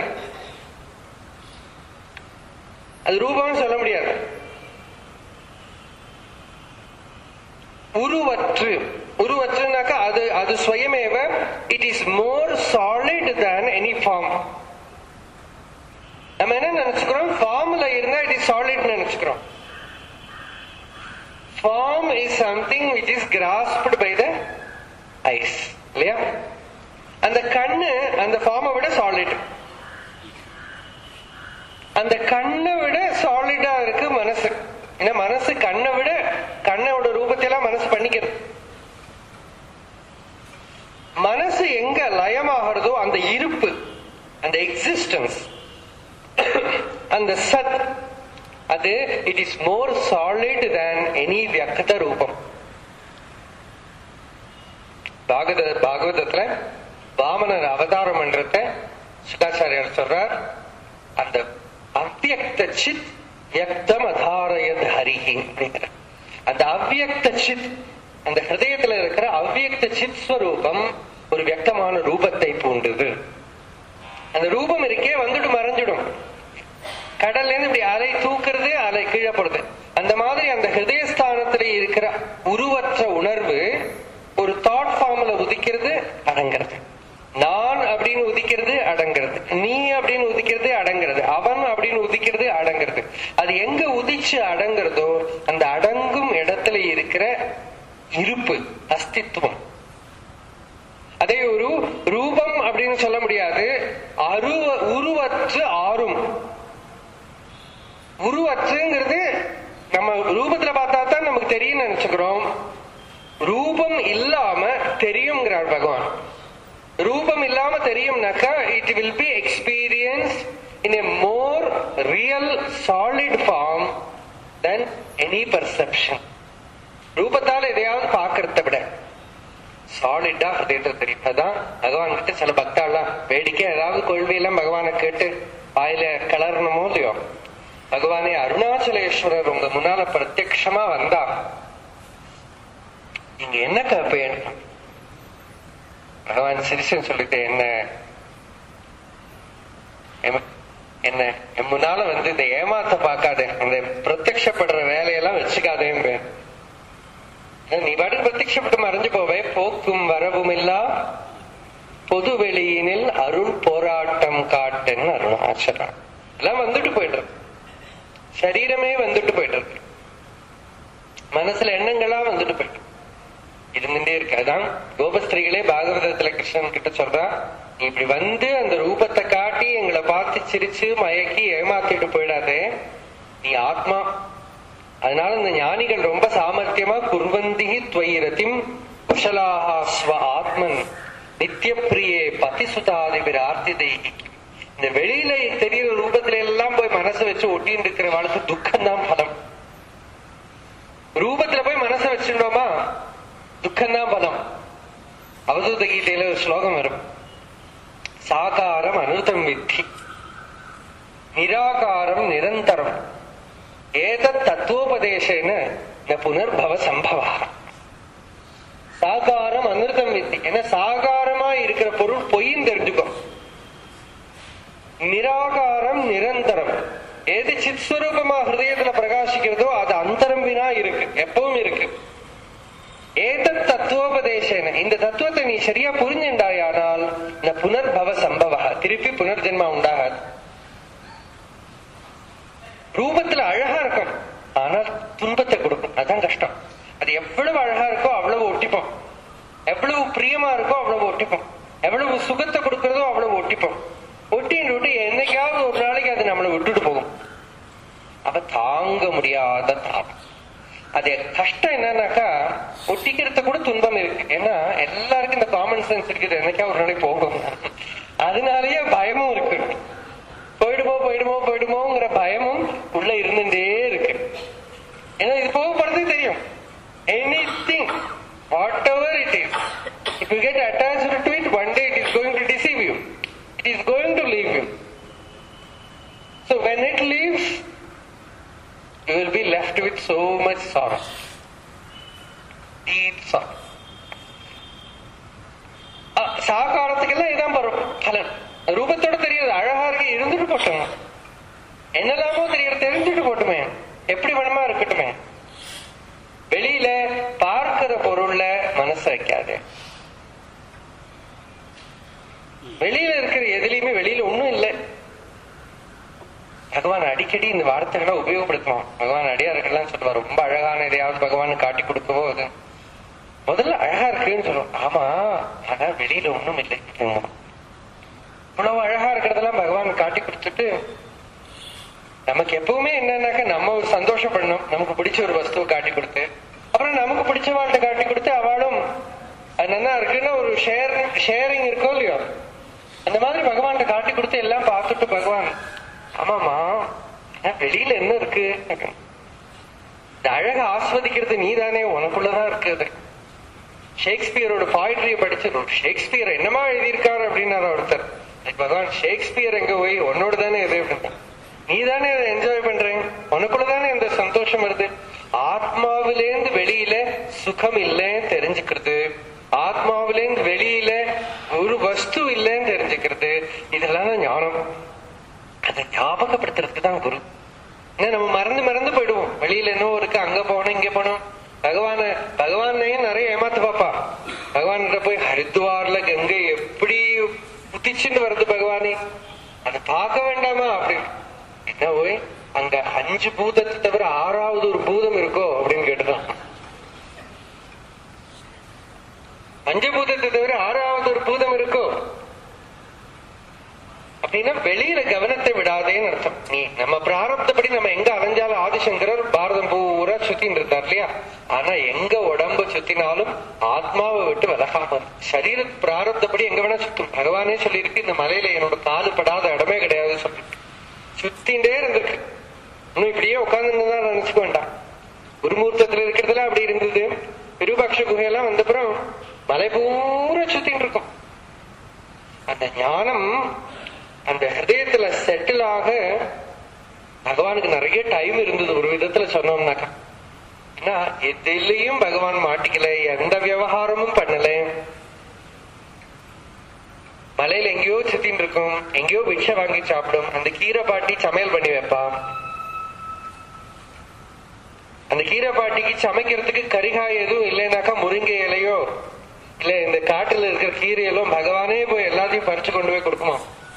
அது ரூபம்னு சொல்ல முடியாது உருவற்று உருவற்றுனாக்கா அது அது சுயமேவ it is more solid than any form நம்ம என்ன நினைச்சுக்கிறோம் ஃபார்ம்ல இருந்தா இட் இஸ் சாலிட் நினைச்சுக்கிறோம் form is something which is grasped by the eyes இல்லையா அந்த கண்ணு அந்த ஃபார்மை விட சாலிட் அந்த கண்ணை விட சாலிடா இருக்கு மனசு ஏன்னா மனசு கண்ணை விட கண்ணோட ரூபத்தை எல்லாம் மனசு பண்ணிக்கிறது மனசு எங்க லயமாகிறதோ அந்த இருப்பு அந்த எக்ஸிஸ்டன்ஸ் அந்த சத் அது it is more solid than any வியக்த ரூபம் பாகவத பாகவதத்துல வாமனர் அவதாரம் பண்றத சுகாச்சாரியார் சொல்றார் அந்த அவ்வியக்த சித் வியக்தம் அதாரயத் ஹரிஹி அப்படிங்கிற அந்த அவ்வியக்த சித் அந்த ஹிருதயத்துல இருக்கிற அவ்வியக்த சித் ஸ்வரூபம் ஒரு வியக்தமான ரூபத்தை பூண்டுது அந்த ரூபம் இருக்கே வந்துட்டு மறைஞ்சிடும் கடல்ல இருந்து இப்படி அலை தூக்குறது அலை கீழே போடுறது அந்த மாதிரி அந்த ஹிருதயஸ்தானத்துல இருக்கிற உருவற்ற உணர்வு ஒரு தாட் ஃபார்ம்ல உதிக்கிறது அடங்கிறது நான் அப்படின்னு உதிக்கிறது அடங்கிறது நீ அப்படின்னு உதிக்கிறது அடங்கிறது அவன் அப்படின்னு உதிக்கிறது அடங்கிறது அது எங்க உதிச்சு அடங்கிறதோ அந்த அடங்கும் இடத்துல இருக்கிற இருப்பு அஸ்தித்வம் அதே ஒரு ரூபம் அப்படின்னு சொல்ல முடியாது அருவ உருவற்று ஆறும் உருவற்றுங்கிறது நம்ம ரூபத்துல பார்த்தா தான் நமக்கு தெரியும் நினைச்சுக்கிறோம் ரூபம் இல்லாம தெரியுங்கிறார் பகவான் ரூபம் இல்லாம தெரியும்னாக்கா it will be experience in a more real solid form then any perception ரூபத்தால் எதையாவது பார்க்கறத விட சாலிட்டா ஹிருதயத்துல தெரியும் அதான் பகவான் கிட்ட சில பக்தாலாம் வேடிக்கை ஏதாவது கொள்கையெல்லாம் பகவானை கேட்டு வாயில கலரணுமோ இல்லையோ பகவானே அருணாச்சலேஸ்வரர் உங்க முன்னால பிரத்யக்ஷமா வந்தா நீங்க என்ன கேட்பேன் பகவான் சிரிசன் சொல்லிட்டு என்ன எம- என்ன என் முன்னால வந்து இந்த ஏமாத்த பார்க்காத இந்த பிரத்யக்ஷப்படுற வேலையெல்லாம் வச்சுக்காதேன் நீ பாட்டுக்கு பிரத்யக்ஷப்பட்டு மறைஞ்சு போவே போக்கும் வரவும் இல்லா பொது வெளியினில் அருள் போராட்டம் காட்டுன்னு அருணாச்சலம் எல்லாம் வந்துட்டு போயிடுறது சரீரமே வந்துட்டு போயிடுறது மனசுல எண்ணங்களா வந்துட்டு போயிட்டு இருந்துட்டே இருக்கு அதான் கோபஸ்திரிகளே பாகவதத்துல கிருஷ்ணன் கிட்ட சொல்றா நீ இப்படி வந்து அந்த ரூபத்தை காட்டி எங்களை பார்த்து சிரிச்சு மயக்கி ஏமாத்திட்டு போயிடாதே நீ ஆத்மா அதனால இந்த ஞானிகள் ரொம்ப சாமர்த்தியமா குர்வந்தி துவைரதிம் குஷலாஹா ஸ்வ ஆத்மன் நித்திய பிரியே பதிசுதாதிபிர் ஆர்த்தி இந்த வெளியில தெரியிற ரூபத்துல எல்லாம் போய் மனசை வச்சு ஒட்டின்னு இருக்கிற வாழ்க்கை துக்கம் தான் பலம் ரூபத்துல போய் மனசை வச்சிருந்தோமா துக்கம்தான் பலம் அவதூத கீதையில ஒரு ஸ்லோகம் வரும் சாகாரம் அனுதம் வித்தி நிராகாரம் நிரந்தரம் ஏதத் தத்துவோபதேசேன ந புனர்பவ சம்பவா சாகாரம் அமிர்தம் வித்தி ஏன்னா சாகாரமா இருக்கிற பொருள் பொய்ன்னு தெரிஞ்சுக்கும் நிராகாரம் நிரந்தரம் எது சித் ஸ்வரூபமா ஹிருதயத்துல பிரகாசிக்கிறதோ அது அந்தரம் வினா இருக்கு எப்பவும் இருக்கு ஏதத் தத்துவோபதேசேன இந்த தத்துவத்தை நீ சரியா புரிஞ்சுண்டாயானால் இந்த புனர்பவ சம்பவ திருப்பி புனர்ஜென்மா உண்டாகாது ரூபத்துல அழகா இருக்கும் ஆனால் துன்பத்தை கொடுக்கும் அதான் கஷ்டம் அது எவ்வளவு அழகா இருக்கோ அவ்வளவு ஒட்டிப்போம் எவ்வளவு பிரியமா இருக்கோ அவ்வளவு ஒட்டிப்போம் எவ்வளவு சுகத்தை கொடுக்கறதோ அவ்வளவு ஒட்டிப்போம் ஒட்டின்னு விட்டு என்னைக்காவது ஒரு நாளைக்கு அது நம்மளை விட்டுட்டு போகும் அவ தாங்க முடியாத தாபம் அது கஷ்டம் என்னன்னாக்கா ஒட்டிக்கிறது கூட துன்பம் இருக்கு ஏன்னா எல்லாருக்கும் இந்த காமன் சென்ஸ் இருக்குது என்னைக்கா ஒரு நாளைக்கு போகும் அதனாலயே பயமும் இருக்கு போயிடுமோ போயிடுமோ போயிடுமோங்கிற பயமும் உள்ள இருந்துட்டே இருக்கு ஏன்னா இது போக போறது தெரியும் anything whatever it is if you get attach to it one day it is going to deceive you it is going to leave you so when it leaves you will be left with so much sorrow. Deep sorrow. Ah சாகாரத்துக்கெல்லாம் இதான் வரும் பலன் ரூபத்தோட தெரியாது அழகா இருக்க இருந்துட்டு போட்டோம் என்னெல்லாமோ தெரியாது தெரிஞ்சுட்டு போட்டுமே எப்படி வேணுமா இருக்கட்டுமே வெளியில பார்க்கிற பொருள்ல மனசு வைக்காது வெளியில இருக்கிற எதுலயுமே வெளியில ஒண்ணும் இல்லை பகவான் அடிக்கடி இந்த வார்த்தைகளை உபயோகப்படுத்துவான் பகவான் அடியார்கள்லாம் சொல்லுவார் ரொம்ப அழகான எதையாவது பகவான் காட்டி கொடுக்கவோ அது முதல்ல அழகா இருக்குன்னு சொல்லுவோம் ஆமா ஆனா வெளியில ஒண்ணும் இல்லை இவ்வளவு அழகா இருக்கிறதெல்லாம் பகவான் காட்டி கொடுத்துட்டு நமக்கு எப்பவுமே என்னன்னாக்க நம்ம ஒரு சந்தோஷப்படணும் நமக்கு பிடிச்ச ஒரு வஸ்துவை காட்டி கொடுத்து அப்புறம் நமக்கு பிடிச்ச வாழ்க்கை காட்டி கொடுத்து அவளும் அது நல்லா இருக்குன்னா ஒரு ஷேர் ஷேரிங் இருக்கோ இல்லையோ அந்த மாதிரி பகவான் காட்டி கொடுத்து எல்லாம் பார்த்துட்டு பகவான் ஆமாமா ஆனா வெளியில என்ன இருக்கு இந்த அழக ஆஸ்வதிக்கிறது நீதானே உனக்குள்ளதான் இருக்குது ஷேக்ஸ்பியரோட பாய்ட்ரிய படிச்சிடும் ஷேக்ஸ்பியர் என்னமா எழுதியிருக்காரு அப்படின்னாரு ஒருத்தர் அதுக்கு பகவான் ஷேக்ஸ்பியர் எங்க போய் உன்னோட தானே இது அப்படின்னா நீ தானே அதை என்ஜாய் பண்றேன் உனக்குள்ளதானே இந்த சந்தோஷம் வருது ஆத்மாவிலேந்து வெளியில சுகம் இல்லைன்னு தெரிஞ்சுக்கிறது ஆத்மாவிலேந்து வெளியில ஒரு வஸ்து இல்லைன்னு தெரிஞ்சுக்கிறது இதெல்லாம் தான் ஞானம் அதை ஞாபகப்படுத்துறதுக்கு தான் குரு ஏன்னா நம்ம மறந்து மறந்து போயிடுவோம் வெளியில என்ன இருக்கு அங்க போனோம் இங்க போனோம் பகவான பகவானையும் நிறைய ஏமாத்து பாப்பா பகவான் போய் ஹரித்வார்ல கங்கை எப்படி புதிச்சுட்டு வருது பகவானே அதை பார்க்க வேண்டாமா அப்படின்னு என்ன போய் அங்க அஞ்சு பூதத்தை தவிர ஆறாவது ஒரு பூதம் இருக்கோ அப்படின்னு கேட்டுதான் அஞ்சு பூதத்தை தவிர ஆறாவது ஒரு பூதம் இருக்கோ அப்படின்னா வெளியில கவனத்தை விடாதேன்னு அர்த்தம் நீ நம்ம பிராரப்தப்படி நம்ம எங்க அலைஞ்சாலும் ஆதிசங்கரர் பாரதம் பூரா சுத்தின்னு இருந்தார் இல்லையா ஆனா எங்க உடம்ப சுத்தினாலும் ஆத்மாவை விட்டு விலகாம சரீர பிராரப்தப்படி எங்க வேணா சுத்தும் பகவானே சொல்லியிருக்கு இந்த மலையில என்னோட காலு படாத இடமே கிடையாது சொல்லி சுத்தின்றே இருந்திருக்கு இன்னும் இப்படியே உட்கார்ந்து தான் நினைச்சுக்க வேண்டாம் குருமூர்த்தத்துல இருக்கிறதுல அப்படி இருந்தது விருபாட்ச குகையெல்லாம் வந்தப்புறம் மலை பூரா சுத்தின்னு இருக்கும் அந்த ஞானம் அந்த ஹிருதயத்துல செட்டில் ஆக பகவானுக்கு நிறைய டைம் இருந்தது ஒரு விதத்துல சொன்னோம்னாக்கா ஏன்னா எதிலையும் பகவான் மாட்டிக்கல எந்த விவகாரமும் பண்ணல மலையில எங்கேயோ சுத்தின்னு இருக்கும் எங்கேயோ பிக்ஷை வாங்கி சாப்பிடும் அந்த கீரை பாட்டி சமையல் பண்ணி வைப்பா அந்த கீரை பாட்டிக்கு சமைக்கிறதுக்கு கரிகாய் எதுவும் இல்லைனாக்கா முருங்கை இலையோ இல்ல இந்த காட்டுல இருக்கிற கீரையெல்லாம் பகவானே போய் எல்லாத்தையும் பறிச்சு கொண்டு போய் கொடுக்குமா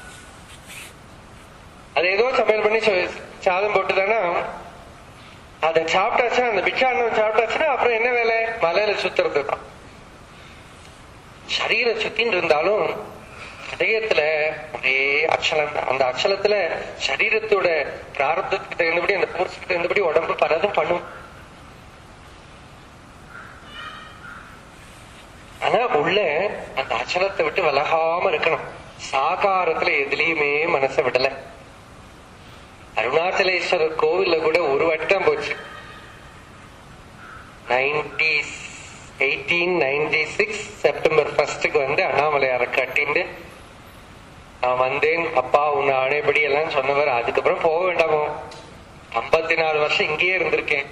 அது ஏதோ சமையல் பண்ணி ச- சாதம் போட்டுதானா அதை சாப்பிட்டாச்சுன்னா அந்த பிச்சாண்டம் சாப்பிட்டாச்சுன்னா அப்புறம் என்ன வேலை மலையில சுத்துறது தான் சரீர சுத்தின்னு இருந்தாலும் இதயத்துல ஒரே அச்சலம் தான். அந்த அச்சலத்துல சரீரத்தோட பிராரப்தத்துக்கு தகுந்தபடி அந்த போர்ஸுக்கு தகுந்தபடி உடம்பு பலதும் பண்ணும் ஆனா உள்ள அந்த அச்சலத்தை விட்டு விலகாம இருக்கணும் சாகாரத்துல எதுலயுமே மனசை விடல அருணாச்சலேஸ்வரர் கோவில்ல கூட ஒரு வட்டம் போச்சு ninety eighteen ninety six September ஃபர்ஸ்டுக்கு வந்து அண்ணாமலையாரை கட்டிண்டு நான் வந்தேன் அப்பா உன்னை ஆணைப்படி எல்லாம் சொன்னவர் அதுக்கப்புறம் போக வேண்டாமோ ஐம்பத்தி நாலு வருஷம் இங்கேயே இருந்திருக்கேன்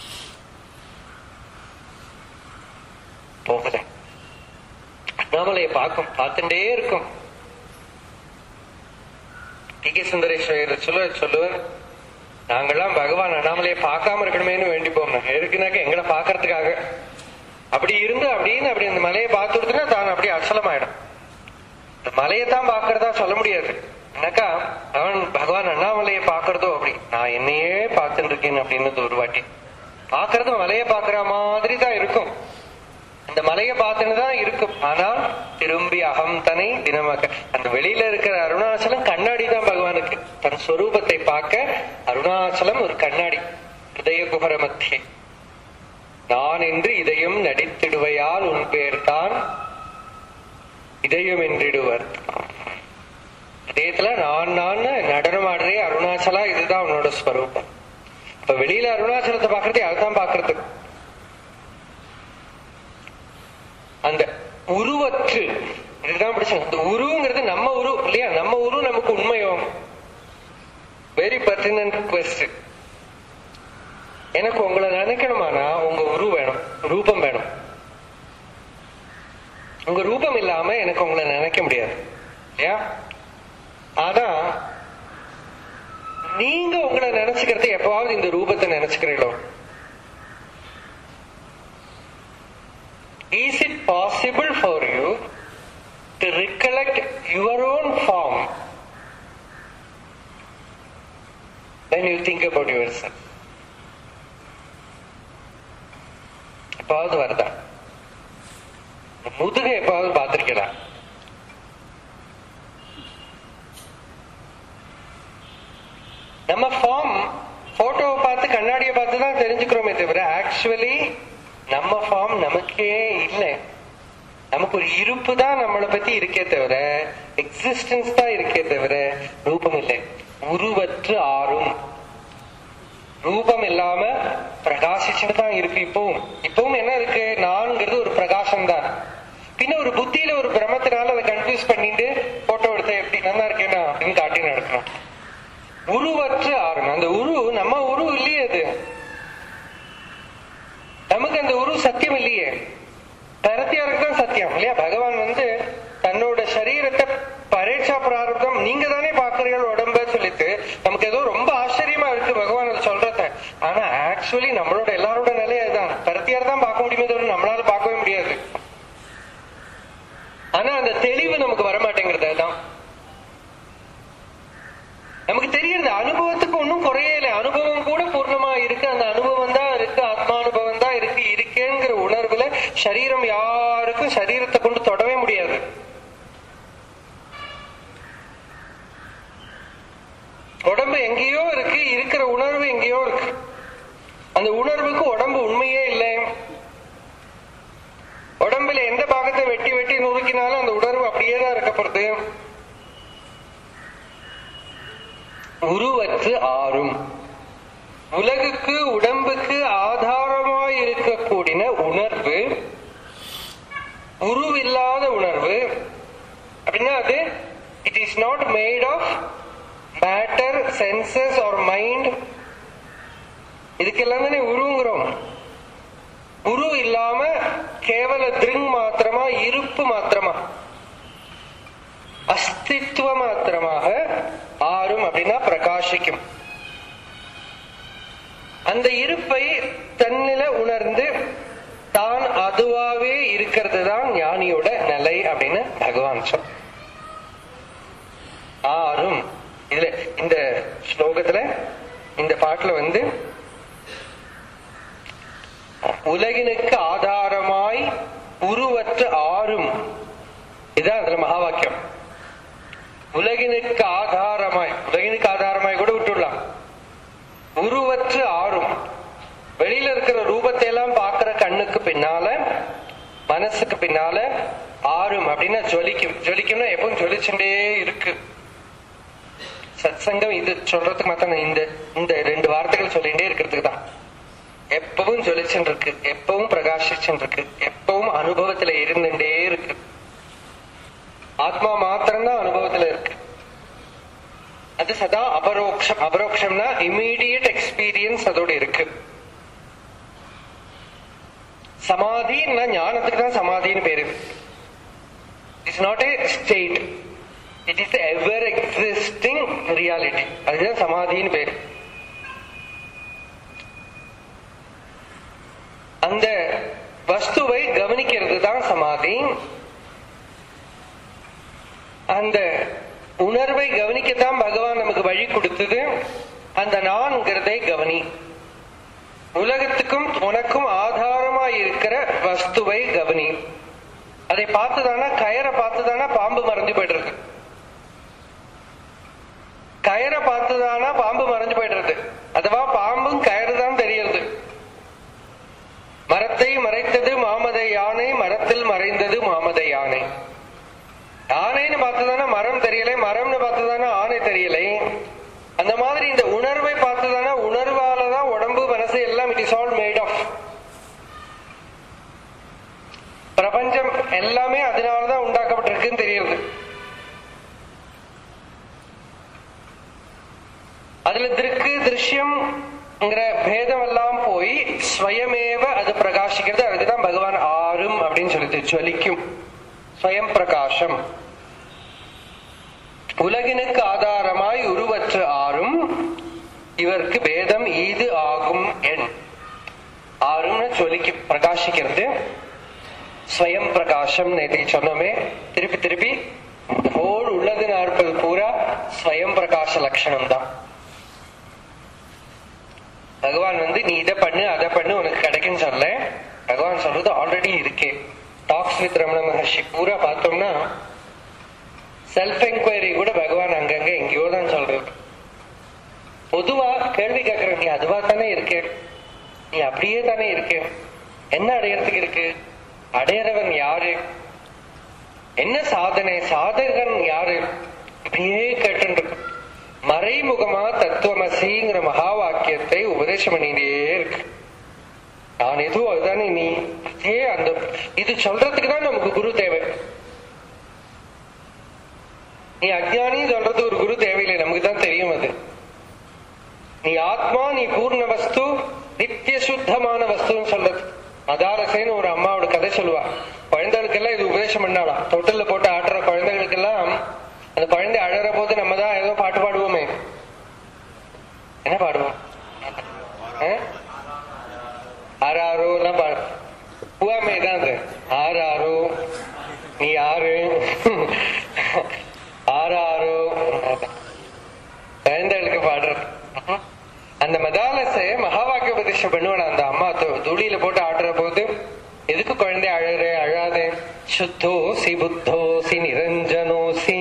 போகல அண்ணாமலையை பார்க்கும் பார்த்துட்டே இருக்கும் டி கே சுந்தரேஸ்வரர் சொல்ல சொல்லுவார் நாங்கெல்லாம் பகவான் அண்ணாமலையை பார்க்காம இருக்கணுமேனு வேண்டிப்போம் நாங்க எதுக்குனாக்க எங்களை பார்க்கறதுக்காக அப்படி இருந்து அப்படின்னு அப்படி அந்த மலையை பார்த்து கொடுத்தா தான் அப்படி அச்சலமாயிடும் இந்த மலையை தான் பார்க்கறதா சொல்ல முடியாது என்னக்கா அவன் பகவான் அண்ணாமலையை பார்க்கறதோ அப்படி நான் என்னையே பார்த்துட்டு இருக்கேன் அப்படின்னு ஒரு வாட்டி பார்க்கறது மலையை பார்க்கற மாதிரி தான் இருக்கும் அந்த மலையை பார்த்துன்னு தான் இருக்கும் ஆனால் திரும்பி அகம் தனை தினமாக அந்த வெளியில இருக்கிற அருணாச்சலம் கண்ணாடி தான் பகவானுக்கு தன் ஸ்வரூபத்தை பார்க்க அருணாச்சலம் ஒரு கண்ணாடி ஹிருதய குஹர மத்தியே நான் என்று இதயம் நடித்திடுவையால் உன் பேர் தான் இதயம் என்றிடுவர் இதயத்துல நான் நான் நடனம் ஆடுறே அருணாச்சலா இதுதான் உன்னோட ஸ்வரூபம் இப்ப வெளியில அருணாச்சலத்தை பாக்குறது அதுதான் பாக்குறது அந்த உருவற்று இதுதான் பிடிச்சது அந்த உருவங்கிறது நம்ம உரு இல்லையா நம்ம உரு நமக்கு உண்மையோ வெரி பர்டினன்ட் கொஸ்டின் எனக்கு உங்களை நினைக்கணுமானா உங்க உரு வேணும் ரூபம் வேணும் உங்க ரூபம் இல்லாம எனக்கு உங்களை நினைக்க முடியாது இல்லையா ஆனா நீங்க உங்களை நினைச்சுக்கிறது எப்பவாவது இந்த ரூபத்தை நினைச்சுக்கிறீங்களோ Is it possible for you to recollect your own form when you think about yourself? எப்பாவது வருதா முதுகை எப்பாவது பார்த்திருக்கலாம் நம்ம ஃபார்ம் போட்டோவை பார்த்து கண்ணாடியை பார்த்து தான் தெரிஞ்சுக்கிறோமே தவிர ஆக்சுவலி நம்ம ஃபார்ம் நமக்கே இல்லை நமக்கு ஒரு இருப்பு தான் நம்மளை பத்தி இருக்கே தவிர எக்ஸிஸ்டன்ஸ் தான் இருக்கே தவிர ரூபம் இல்லை உருவற்று ஆறும் ரூபம் இல்லாம பிரகாசிச்சுட்டு தான் இருக்கு இப்பவும் இப்பவும் என்ன இருக்கு நான்கிறது ஒரு பிரகாசம் தான் பின்ன ஒரு புத்தியில ஒரு பிரமத்தினால அதை கன்ஃபியூஸ் பண்ணிட்டு போட்டோ எடுத்த எப்படி நல்லா இருக்கேனா அப்படின்னு காட்டி நடக்கணும் உருவற்று ஆறும் அந்த உரு நம்ம உரு இல்லையே அது நமக்கு அந்த உரு சத்தியம் இல்லையே பரத்தியாருக்கு தான் சத்தியம் இல்லையா பகவான் வந்து தன்னோட சரீரத்தை பரீட்சா பிராரப்தம் நீங்க தானே பாக்குறீர்கள் உடம்ப சொல்லிட்டு ஆக்சுவலி நம்மளோட எல்லாரோட நிலை அதுதான் பரத்தியார் தான் பார்க்க முடியுமே தவிர நம்மளால பார்க்கவே முடியாது ஆனா அந்த தெளிவு நமக்கு வர மாட்டேங்கிறது அதுதான் நமக்கு தெரியுது அனுபவத்துக்கு ஒன்றும் குறையல அனுபவம் கூட பூர்ணமா இருக்கு அந்த அனுபவம் தான் இருக்கு ஆத்மானுபவம் தான் இருக்கு இருக்கேங்கிற உணர்வுல சரீரம் யாருக்கும் சரீரத்தை கொண்டு தொடவே முடியாது உடம்பு எங்கேயோ இருக்கு இருக்கிற உணர்வு எங்கேயோ இருக்கு அந்த உணர்வுக்கு உடம்பு உண்மையே இல்லை உடம்புல எந்த பாகத்தை வெட்டி வெட்டி நுறுக்கினாலும் அந்த உணர்வு அப்படியே தான் இருக்கப்படுது உருவற்று ஆறும் உலகுக்கு உடம்புக்கு ஆதாரமாய் இருக்கக்கூடிய உணர்வு உருவில்லாத உணர்வு அப்படின்னா அது it is not made of matter senses or mind இதுக்கெல்லாம் தானே உருவுங்கிறோம் உரு இல்லாம கேவல திருங் மாத்திரமா இருப்பு மாத்திரமா அஸ்தித்வ மாத்திரமாக ஆறும் அப்படின்னா பிரகாசிக்கும் அந்த இருப்பை தன்னில உணர்ந்து தான் அதுவாவே இருக்கிறது தான் ஞானியோட நிலை அப்படின்னு பகவான் சொல் ஆறும் இதுல இந்த ஸ்லோகத்துல இந்த பாட்டுல வந்து உலகினுக்கு ஆதாரமாய் உருவற்ற ஆறும் இதான் அதுல மகா வாக்கியம் உலகினுக்கு ஆதாரமாய் உலகினுக்கு ஆதாரமாய் கூட விட்டுடலாம் உருவற்று ஆறும் வெளியில இருக்கிற ரூபத்தை எல்லாம் பாக்குற கண்ணுக்கு பின்னால மனசுக்கு பின்னால ஆறும் அப்படின்னா ஜொலிக்கும் ஜொலிக்கும்னா எப்பவும் ஜொலிச்சுட்டே இருக்கு சத்சங்கம் இது சொல்றதுக்கு மாத்தான் இந்த இந்த ரெண்டு வார்த்தைகள் சொல்லிட்டே இருக்கிறதுக்கு தான் எப்பவும் ஜொலிச்சுட்டு இருக்கு எப்பவும் பிரகாசிச்சுட்டு இருக்கு எப்பவும் அனுபவத்துல இருந்துட்டே இருக்கு ஆத்மா மாத்திரம்தான் அனுபவத்துல இருக்கு அது சதா அபரோக்ஷம் அபரோக்ஷம்னா இமீடியட் எக்ஸ்பீரியன்ஸ் அதோட இருக்கு சமாதின்னா ஞானத்துக்கு தான் சமாதின்னு பேரு it's not a state it is ever existing reality அதுதான் சமாதின்னு பேரு அந்த வஸ்துவை கவனிக்கிறது தான் சமாதி அந்த உணர்வை கவனிக்கத்தான் பகவான் நமக்கு வழி கொடுத்தது அந்த நான்கிறதை கவனி உலகத்துக்கும் உனக்கும் ஆதாரமா இருக்கிற வஸ்துவை கவனி அதை பார்த்துதானா கயரை பார்த்துதானா பாம்பு மறைஞ்சு போயிடுறது கயரை பார்த்துதானா பாம்பு மறைஞ்சு போயிடுறது அதுவா பாம்பும் கயறு தான் தெரியறது மரத்தை மறைத்தது மாமத யானை மரத்தில் மறைந்தது மாமத யானை யானைன்னு பார்த்துதானே மரம் தெரியலை மரம்னு பார்த்துதானே ஆணை தெரியலை அந்த மாதிரி இந்த உணர்வை பார்த்துதானே உணர்வால தான் உடம்பு மனசு எல்லாம் it is all made of பிரபஞ்சம் எல்லாமே அதனாலதான் உண்டாக்கப்பட்டிருக்குன்னு தெரியுது அதுல திருக்கு திருஷ்யம் பேதம் எல்லாம் போய் ஸ்வயமேவ அது பிரகாசிக்கிறது அதுக்குதான் பகவான் ஆறும் அப்படின்னு சொல்லிட்டு ஜொலிக்கும் ஸ்வயம் பிரகாசம் உலகினுக்கு ஆதாரமாய் உருவற்ற ஆறும் இவருக்கு பேதம் ஈது ஆகும் எண் ஆறும்னு சொல்லிக்கு பிரகாசிக்கிறது ஸ்வயம் பிரகாசம் நேற்று சொன்னோமே திருப்பி திருப்பி ஹோல் உள்ளது நாற்பது பூரா ஸ்வயம் பிரகாச லட்சணம் தான் பகவான் வந்து நீ இதை பண்ணு அதை பண்ணு உனக்கு கிடைக்குன்னு சொல்ல பகவான் சொல்றது ஆல்ரெடி இருக்கே டாக்ஸ் வித் ரமண மகர்ஷி பூரா பார்த்தோம்னா செல்ஃப் என்கொயரி கூட பகவான் அங்கங்க எங்கேயோ தான் சொல்றது பொதுவா கேள்வி கேட்கற நீ அதுவா தானே இருக்கே நீ அப்படியே தானே இருக்கே என்ன அடையறதுக்கு இருக்கு அடையறவன் யாரு என்ன சாதனை சாதகன் யாரு இப்படியே கேட்டு மறைமுகமா தத்துவமசிங்கிற மகா வாக்கியத்தை உபதேசம் பண்ணிட்டே இருக்கு நான் எதுவும் அதுதானே நீ அதே அந்த இது சொல்றதுக்கு தான் நமக்கு குரு தேவை நீ அஜ்ஞானி சொல்றது ஒரு குரு தேவையில்லை நமக்கு தான் தெரியும் அது நீ ஆத்மா நீ பூர்ண வஸ்து நித்திய சுத்தமான வஸ்துன்னு சொல்றது மதாரசேன்னு ஒரு அம்மாவோட கதை சொல்லுவா குழந்தைகளுக்கெல்லாம் இது உபதேசம் பண்ணாலாம் தொட்டில்ல போட்டு ஆட்டுற குழந்தைகளுக்கெல்லாம் அந்த குழந்தை அழற போது நம்ம தான் ஏதோ பாட்டு பாடுவோமே என்ன பாடுவோம் ஆறாரோ எல்லாம் பா- பூவாமை தான் அது ஆறாரோ நீ யாரு ஆறாரோ குழந்தைகளுக்கு பாடுறது அந்த மதாலசை மகா வாக்கிய உபதேசம் பண்ணுவான அந்த அம்மா து- துளியில போட்டு ஆடுற போது எதுக்கு குழந்தை அழற அழாதே சுத்தோசி புத்தோசி நிரஞ்சனோசி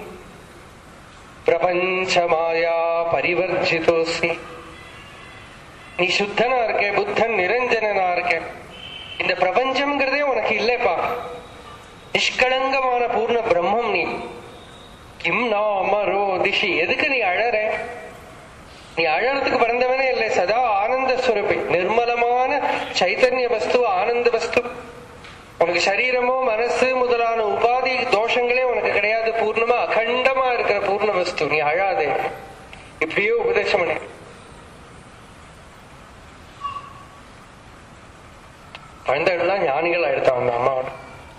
பிரபஞ்ச மாயா பரிவர்ஜிதோசி நீ சுத்தனா இருக்க புத்தன் நிரஞ்சனனா இருக்க இந்த பிரபஞ்சம்ங்கிறதே உனக்கு இல்லப்பா நிஷ்களங்கமான பூர்ண பிரம்மம் நீ கிம் நாமரோ திஷி எதுக்கு நீ அழற நீ அழறதுக்கு பிறந்தவனே இல்லை சதா ஆனந்த ஸ்வரூபி நிர்மலமான சைத்தன்ய வஸ்து ஆனந்த வஸ்து உனக்கு சரீரமோ மனசு முதலான உபாதி தோஷங்களே உனக்கு கிடையாது பூர்ணமா அகண்டமா இருக்கிற பூர்ண வஸ்து நீ அழாதே இப்படியே உபதேசம் பண்ணு குழந்தைகள்லாம் ஞானிகள் எடுத்தான் அந்த அம்மாவோட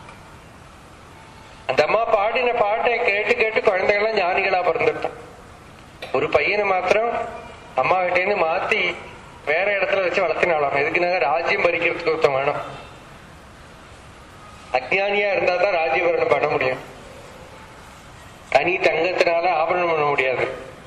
அந்த அம்மா பாடின பாட்டை கேட்டு கேட்டு குழந்தைகள்லாம் ஞானிகளா பிறந்துட்டான் ஒரு பையனை மாத்திரம் அம்மா கிட்ட இருந்து மாத்தி வேற இடத்துல வச்சு வளர்த்தினாலாம் எதுக்குனாங்க ராஜ்யம் பறிக்கிறதுக்கு ஒருத்தன் வேணும் அஜ்ஞானியா இருந்தா தான் ராஜ்யபரணம் பண்ண முடியும் தனி தங்கத்தினால ஆபரணம் பண்ண முடியாது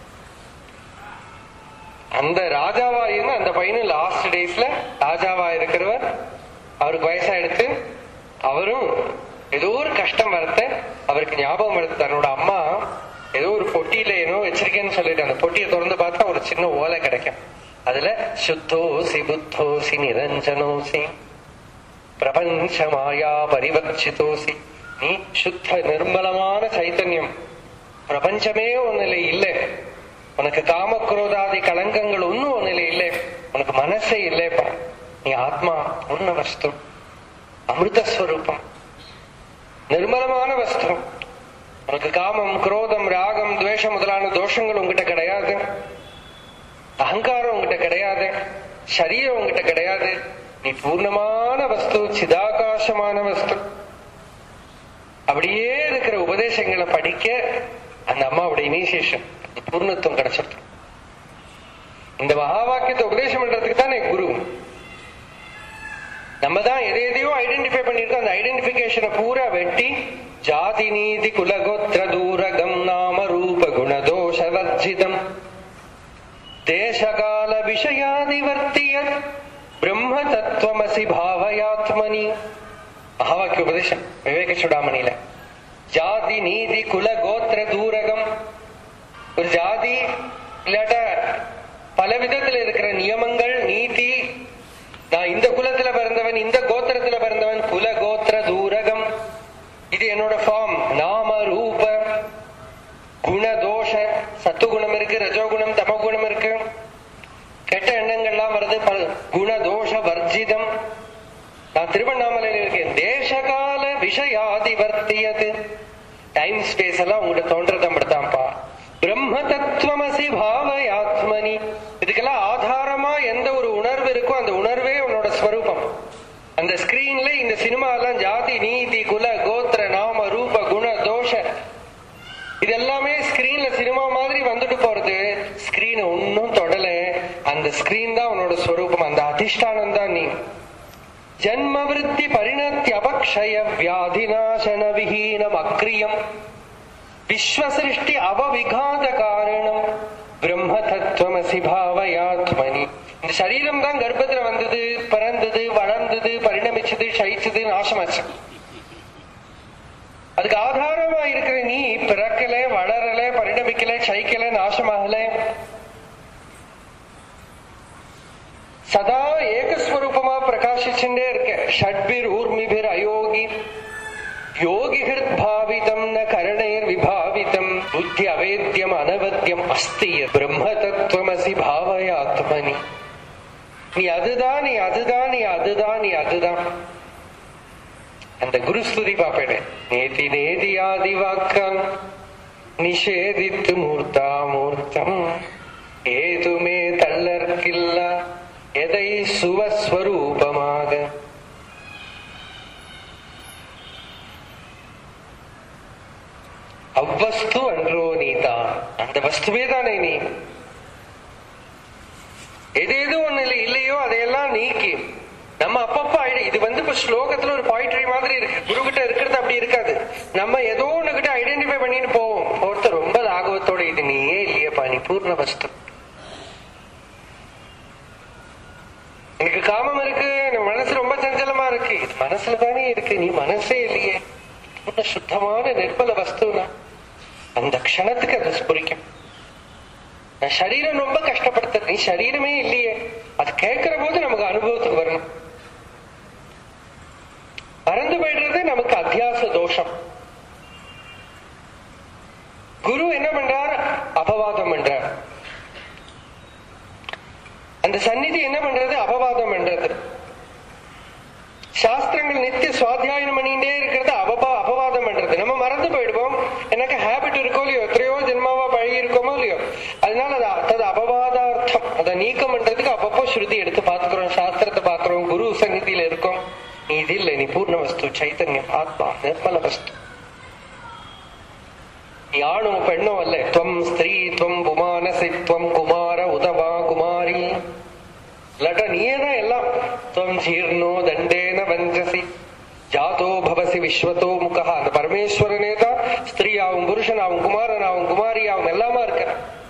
அந்த ராஜாவா இருந்து அந்த பையனும் லாஸ்ட் டேஸ்ல ராஜாவா இருக்கிறவர் அவருக்கு வயசாயிடுத்து அவரும் ஏதோ ஒரு கஷ்டம் வரத்த அவருக்கு ஞாபகம் வருது தன்னோட அம்மா ஏதோ ஒரு பொட்டியில ஏதோ வச்சிருக்கேன்னு சொல்லிட்டு அந்த பொட்டியை திறந்து பார்த்தா ஒரு சின்ன ஓலை கிடைக்கும் அதுல சுத்தோசி புத்தோசி நிரஞ்சனோசி பிரபஞ்ச மாயா பரிவர்ச்சிதோசி நீ சுத்த நிர்மலமான சைத்தன்யம் பிரபஞ்சமே உன்னில இல்லை உனக்கு காமக்ரோதாதி கலங்கங்கள் ஒன்னும் உன்னில இல்லை உனக்கு மனசே இல்லைப்பா நீ ஆத்மா பூர்ண வஸ்து அமிர்தஸ்வரூபம் நிர்மலமான வஸ்து உனக்கு காமம் குரோதம் ராகம் துவேஷம் முதலான தோஷங்கள் உங்ககிட்ட கிடையாது அகங்காரம் உங்ககிட்ட கிடையாது சரீரம் உங்ககிட்ட கிடையாது நீ பூர்ணமான வஸ்து சிதாகாசமான வஸ்து அப்படியே இருக்கிற உபதேசங்களை படிக்க அந்த அம்மாவுடைய இனிஷியேஷன் பூர்ணத்துவம் கிடைச்சிருக்கு இந்த மகா வாக்கியத்தை உபதேசம் பண்றதுக்கு தானே குரு நம்ம தான் எதை எதையோ ஐடென்டிஃபை பண்ணிருக்கோம் அந்த ஐடென்டிபிகேஷனை பூரா வெட்டி ஜாதி நீதி குலகோத்திர தூரகம் நாம ரூப குணதோஷ வர்ஜிதம் தேசகால விஷயாதிவர்த்திய பிரம்ம தத்துவமசி பாவயாத்மனி மகாவாக்கிய உபதேசம் விவேக சுடாமணியில ஜாதி நீதி குல கோத்திர தூரகம் ஒரு ஜாதி இல்லாட்ட பல விதத்துல இருக்கிற நியமங்கள் நீதி நான் இந்த குலத்துல பிறந்தவன் இந்த கோத்திரத்துல பிறந்தவன் குல கோத்திர தூரகம் இது என்னோட ஃபார்ம் நாம ரூப குணதோஷ சத்துகுணம் இருக்கு ரஜோகுணம் தமகுணம் இருக்கு கெட்ட எண்ணங்கள்லாம் வருது பல- குணதோஷ வர்ஜிதம் நான் திருவண்ணாமலையில இருக்கேன் தேசகால விஷயாதிவர்த்தியது டைம் ஸ்பேஸ் எல்லாம் உங்கள்கிட்ட தோன்றதை மட்டும்தான்ப்பா பிரம்ம தத்துவமசி பாவயாத்மனி இதுக்கெல்லாம் ஆதாரமா எந்த ஒரு உணர்வு இருக்கோ அந்த உணர்வே உன்னோட ஸ்வரூபம் அந்த ஸ்கிரீன்ல இந்த சினிமா எல்லாம் ஜாதி நீதி குல கோத்திர நாம ரூப குண தோஷ இது எல்லாமே ஸ்கிரீன்ல சினிமா மாதிரி வந்துட்டு போறது ஸ்கிரீன் ஒன்னும் தொடல அந்த ஸ்கிரீன் தான் உன்னோட ஸ்வரூபம் அந்த அதிஷ்டானம் தான் நீ ஜன்ம விருத்தி பரிணத்தி அபக்ஷய வியாதிநாசன விஹீனம் அக்ரியம் விஸ்வசிருஷ்டி அவவிகாத காரணம் பிரம்ம தத்துவமசி பாவயாத்மனி இந்த சரீரம் தான் கர்ப்பத்துல வந்தது பிறந்தது வளர்ந்தது பரிணமிச்சது சயிச்சது நாசமாச்சு அதுக்கு ஆதாரமா இருக்கிற நீ பிறக்கல வளரல பரிணமிக்கல சைக்கல நாசமாகல சதா ஏகஸ்வரூபமா பிரகாசிச்சுட்டே இருக்க ஷட்பிர் ஊர்மிபிர் அயோகி யோகிகிர் பாவிதம் ந கரணைர் விபாவிதம் புத்தி அவேத்தியம் அனவத்தியம் அஸ்தி பிரம்ம தத்துவமசி பாவயாத்மனி நீ அதுதான் நீ அதுதான் நீ அதுதான் நீ அதுதான் அந்த குருஸ்துதி பாப்பேனே நேதி நேதியாதி வாக்கம் நிஷேதித்து மூர்த்தா மூர்த்தம் ஏதுமே தள்ளற்கில்ல எதை சுவஸ்வரூபமாக அவ்வஸ்து அன்றோ நீதான் அந்த வஸ்துவே தானே நீ எது எது ஒண்ணு இல்லை இல்லையோ அதையெல்லாம் நீக்கி நம்ம அப்பப்போ ஐடி இது வந்து இப்ப ஸ்லோகத்துல ஒரு பாயிட்ரி மாதிரி இருக்கு குரு கிட்ட இருக்கிறது அப்படி இருக்காது நம்ம ஏதோ ஒண்ணு கிட்ட ஐடென்டிஃபை பண்ணிட்டு போவோம் ஒருத்தர் ரொம்ப லாகவத்தோட இது நீயே இல்லையேப்பா நீ பூர்ண வஸ்து எனக்கு காமம் இருக்கு என் மனசு ரொம்ப சஞ்சலமா இருக்கு இது மனசுல தானே இருக்கு நீ மனசே இல்லையே பூர்ண சுத்தமான நிர்மல வஸ்துனா அந்த க்ஷணத்துக்கு அது ஸ்புரிக்கும் நான் சரீரம் ரொம்ப கஷ்டப்படுத்த நீ சரீரமே இல்லையே அது கேட்கிற போது நமக்கு அனுபவத்துக்கு வரணும் மறந்து போயிடுறது நமக்கு அத்தியாச தோஷம் குரு என்ன பண்றார் அபவாதம் பண்றார் அந்த சந்நிதி என்ன பண்றது அபவாதம் பண்றது சாஸ்திரங்கள் நித்திய சுவாத்தியாயனம் பண்ணிட்டே இருக்கிறது அபபா அபவாதம் பண்றது நம்ம மறந்து போயிடுவோம் எனக்கு ஹேபிட் இருக்கோ இல்லையோ எத்தனையோ ஜென்மாவா பழகி இருக்கோமோ இல்லையோ அதனால அது அது அபவாதார்த்தம் அதை நீக்கம் பண்றதுக்கு அப்பப்போ ஸ்ருதி எடுத்து பாத்துக்கிறோம் சாஸ்திரத்தை பாக்குறோம் குரு சந்நிதியில இருக்கோம் நீ இது இல்லை நீ பூர்ண வஸ்து சைத்தன்யம் ஆத்மா நிர்மல வஸ்து நீ ஆணும் பெண்ணும் அல்ல துவம் ஸ்திரீ துவம் புமானசி துவம் குமார உதவா குமாரி இல்லாட்டா நீயே தான் எல்லாம் துவம் ஜீர்ணோ தண்டேன வஞ்சசி ஜாதோ பவசி விஸ்வத்தோ முகா அந்த பரமேஸ்வரனே தான் ஸ்திரீயாவும் புருஷனாவும் குமாரனாவும் குமாரியாவும் எல்லாமா இருக்க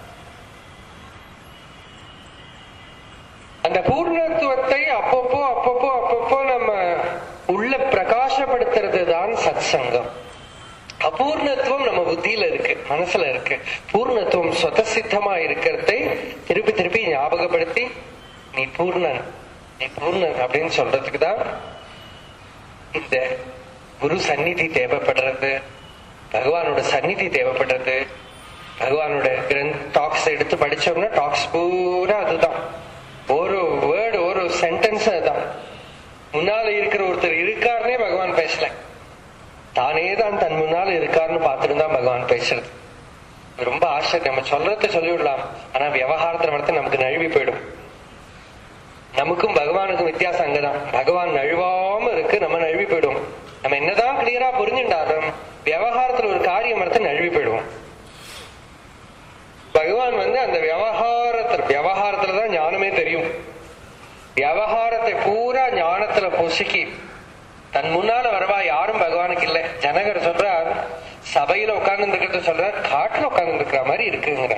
அந்த பூர்ணத்துவத்தை அப்பப்போ அப்பப்போ அப்பப்போ நம்ம உள்ள பிரகாசப்படுத்துறது தான் சத் சங்கம் அபூர்ணத்துவம் நம்ம புத்தியில இருக்கு மனசுல இருக்கு பூர்ணத்துவம் சொதசித்தமா இருக்கிறதை திருப்பி திருப்பி ஞாபகப்படுத்தி நீ பூர்ணன் நீ பூர்ணன் அப்படின்னு சொல்றதுக்கு தான் இந்த குரு சந்நிதி தேவைப்படுறது பகவானோட சந்நிதி தேவைப்படுறது பகவானோட கிரந்த் டாக்ஸ் எடுத்து படிச்சோம்னா டாக்ஸ் பூரா அதுதான் ஒரு வேர்டு ஒரு சென்டென்ஸ் அதுதான் முன்னால இருக்கிற ஒருத்தர் இருக்காருனே பகவான் பேசல தானே தான் தன் முன்னால இருக்காருன்னு பார்த்துட்டு தான் பகவான் பேசுறது இது ரொம்ப ஆச்சரியம் நம்ம சொல்றத சொல்லிவிடலாம் ஆனா விவகாரத்துல மட்டும் நமக்கு நழுவி போயிடும் நமக்கும் பகவானுக்கும் வித்தியாசம் அங்கதான் பகவான் நழுவாம இருக்கு நம்ம நழுவி போயிடுவோம் நம்ம என்னதான் கிளியரா புரிஞ்சுட்டாலும் விவகாரத்துல ஒரு காரியம் மரத்தை நழுவி போயிடுவோம் பகவான் வந்து அந்த விவகாரத்துல விவகாரத்துலதான் ஞானமே தெரியும் விவகாரத்தை பூரா ஞானத்துல பொசுக்கி தன் முன்னால வரவா யாரும் பகவானுக்கு இல்ல ஜனகர் சொல்றார் சபையில உட்கார்ந்து இருக்கிறத சொல்றார் காட்டுல உட்கார்ந்து இருக்கிற மாதிரி இருக்குங்கிற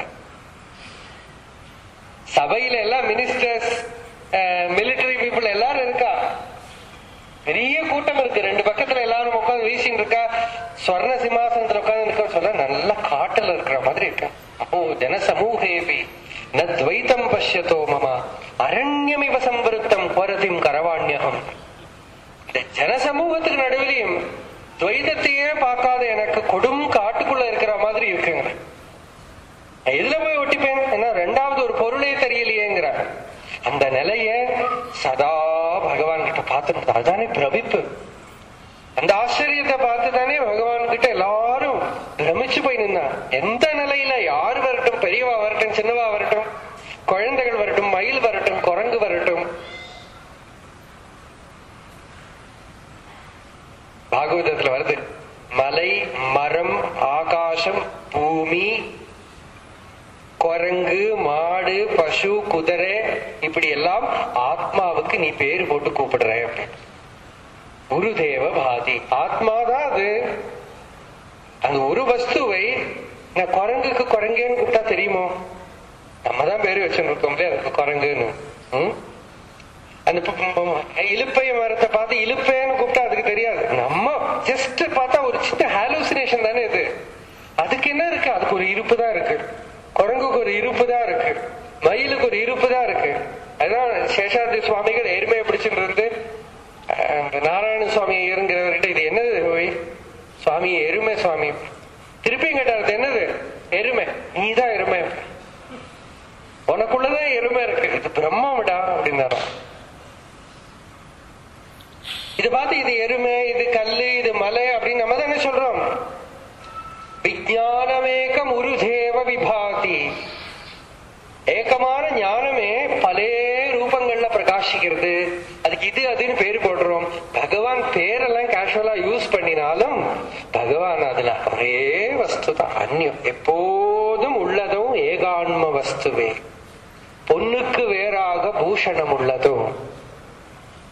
சபையில எல்லாம் மினிஸ்டர்ஸ் மிலிட்டரி பீப்புள் எல்லாரும் இருக்கா பெரிய கூட்டம் இருக்கு ரெண்டு பக்கத்துல எல்லாரும் உட்காந்து வீசின்னு இருக்கா ஸ்வர்ண சிம்மாசனத்துல உட்கார்ந்து இருக்க சொல்ற நல்ல காட்டுல இருக்கிற மாதிரி இருக்கு அப்போ ஜன சமூகேபி ந துவைத்தம் பஷ்யத்தோ மம அரண்யமிவ சம்பருத்தம் கோரதிம் கரவாண்யகம் இந்த ஜனசமூகத்துக்கு நடுவிலையும் துவைதத்தையே பார்க்காத எனக்கு கொடும் காட்டுக்குள்ள இருக்கிற மாதிரி இருக்குங்க நான் எதுல போய் ஒட்டிப்பேன் ஏன்னா ரெண்டாவது ஒரு பொருளே தெரியலையேங்கிற அந்த நிலைய சதா பகவான் கிட்ட பார்த்து அதுதானே பிரமிப்பு அந்த ஆச்சரியத்தை பார்த்து தானே பகவான் கிட்ட எல்லாரும் பிரமிச்சு போய் நின்னா எந்த நிலையில யார் வரட்டும் பெரியவா வரட்டும் சின்னவா வரட்டும் குழந்தைகள் வரட்டும் மயில் வரட்டும் குரங்கு வரட்டும் பாகவதத்துல வருது மலை மரம் ஆகாசம் பூமி குரங்கு மாடு பசு குதிரை இப்படி எல்லாம் ஆத்மாவுக்கு நீ பேரு போட்டு கூப்பிடுற அப்படின்னு குருதேவ பாதி ஆத்மாதான் அது அந்த ஒரு வஸ்துவை நான் குரங்குக்கு குரங்கேன்னு கூப்பிட்டா தெரியுமோ நம்ம தான் பேரு வச்சுருக்கோம் அதுக்கு குரங்குன்னு ம்? அந்த ப- ப- ப- இலுப்பை மரத்தை பார்த்து இலுப்பைன்னு கூப்பிட்டா அதுக்கு தெரியாது நம்ம ஜஸ்ட் பார்த்தா ஒரு சின்ன ஹாலூசினேஷன் தானே இது அதுக்கு என்ன இருக்கு அதுக்கு ஒரு இருப்பு தான் இருக்கு குரங்குக்கு ஒரு இருப்பு தான் இருக்கு மயிலுக்கு ஒரு இருப்பு தான் இருக்கு அதான் சேஷாத்ரி சுவாமிகள் எருமையை பிடிச்சிட்டு இருந்து அஹ், அந்த நாராயண சுவாமி இருங்கிறவர்கிட்ட இது என்னது ஓய் சுவாமி எருமை சுவாமி திருப்பியும் கேட்டார் "இது என்னது எருமை நீதான் எருமை உனக்குள்ளதான் எருமை இருக்கு இது பிரம்மவிடா அப்படின்னாராம் இது பார்த்து இது எருமை இது கல்லு இது மலை அப்படின்னு நம்ம தானே சொல்றோம் விஜயானமேகம் உருதேவ விபாதி ஏகமான ஞானமே பல ரூபங்கள்ல பிரகாசிக்கிறது அதுக்கு இது அதுன்னு பேர் போடுறோம் பகவான் பேரெல்லாம் கேஷுவலா யூஸ் பண்ணினாலும் பகவான் அதுல ஒரே வஸ்து தான் அந்நியம் எப்போதும் உள்ளதும் ஏகான்ம வஸ்துவே பொண்ணுக்கு வேறாக பூஷணம் உள்ளதும்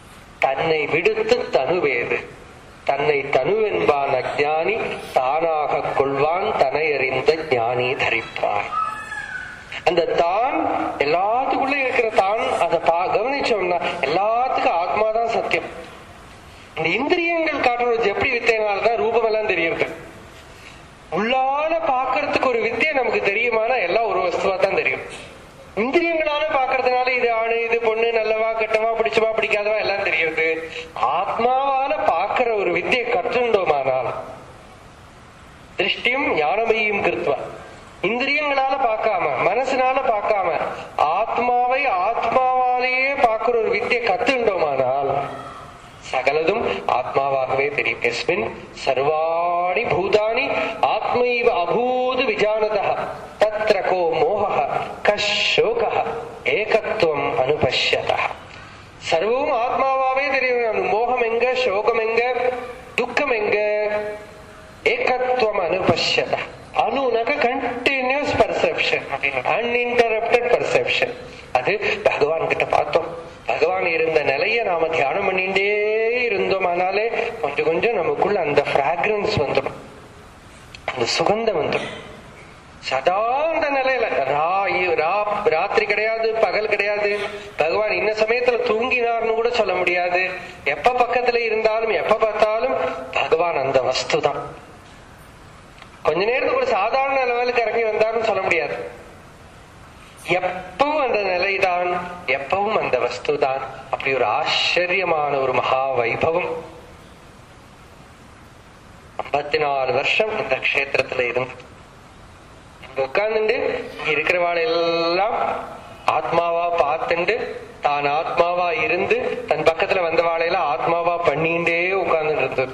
தன்னை விடுத்து தனுவேது தன்னை தனுவென்பான் அஜானி தானாக கொள்வான் தனை அறிந்த ஞானி தரிப்பான் அந்த தான் எல்லாத்துக்குள்ள இருக்கிற தான் அதை பா கவனிச்சோம்னா எல்லாத்துக்கும் ஆத்மாதான் சத்தியம் இந்த இந்திரியங்கள் காட்டுறது எப்படி வித்தையினால்தான் ரூபம் எல்லாம் தெரியுது உள்ளால பாக்குறதுக்கு ஒரு வித்தியை நமக்கு தெரியுமானா எல்லாம் ஒரு வஸ்துவா தான் தெரியும் இந்திரியங்களால பாக்குறதுனால இது ஆணு இது பொண்ணு நல்லவா கெட்டவா பிடிச்சவா பிடிக்காதவா எல்லாம் தெரியுது ஆத்மாவால பாக்குற ஒரு வித்தியை கற்றுண்டோமானால் திருஷ்டியும் ஞானமையும் கிருத்வா இந்திரியங்களால பார்க்காம மனசுனால பார்க்காம ஆத்மாவை ஆத்மாவாலேயே பார்க்கிற ஒரு வித்தியை கத்துண்டோமானால் சகலதும் ஆத்மாவாகவே தெரியும் எஸ்மின் சர்வாணி பூதானி ஆத்மைவ அபூது விஜானத தத்ர கோ மோக கஷோக ஏகத்துவம் அனுபஷ்யத சர்வமும் ஆத்மாவாவே தெரியும் மோகம் எங்க சோகம் எங்க துக்கம் எங்க ஏகத்துவம் அனுபஷ்யத அணுனாக்க கண்டினியூஸ் பர்செப்ஷன் அன்இன்டரப்டட் பர்செப்ஷன் அது பகவான் கிட்ட பார்த்தோம் பகவான் இருந்த நிலைய நாம தியானம் பண்ணிட்டே இருந்தோம் ஆனாலே கொஞ்சம் கொஞ்சம் நமக்குள்ள அந்த பிராக்ரன்ஸ் வந்துடும் அந்த சுகந்தம் வந்துடும் சதா அந்த நிலையில ரா ரா- ராத்திரி கிடையாது பகல் கிடையாது பகவான் இன்ன சமயத்துல தூங்கினார்னு கூட சொல்ல முடியாது எப்ப பக்கத்துல இருந்தாலும் எப்ப பார்த்தாலும் பகவான் அந்த வஸ்து தான் கொஞ்ச நேரத்துக்கு ஒரு சாதாரண லெவலுக்கு இறங்கி வந்தாருன்னு சொல்ல முடியாது எப்பவும் அந்த நிலைதான் எப்பவும் அந்த வஸ்து தான் அப்படி ஒரு ஆச்சரியமான ஒரு மகா வைபவம் ஐம்பத்தி நாலு வருஷம் இந்த க்ஷேத்திரத்துல இருந்து இங்க உட்கார்ந்துட்டு இங்க இருக்கிறவாள் எல்லாம் ஆத்மாவா பார்த்துண்டு தான் ஆத்மாவா இருந்து தன் பக்கத்துல வந்தவாளையெல்லாம் ஆத்மாவா பண்ணிண்டே உட்கார்ந்துட்டு இருந்தது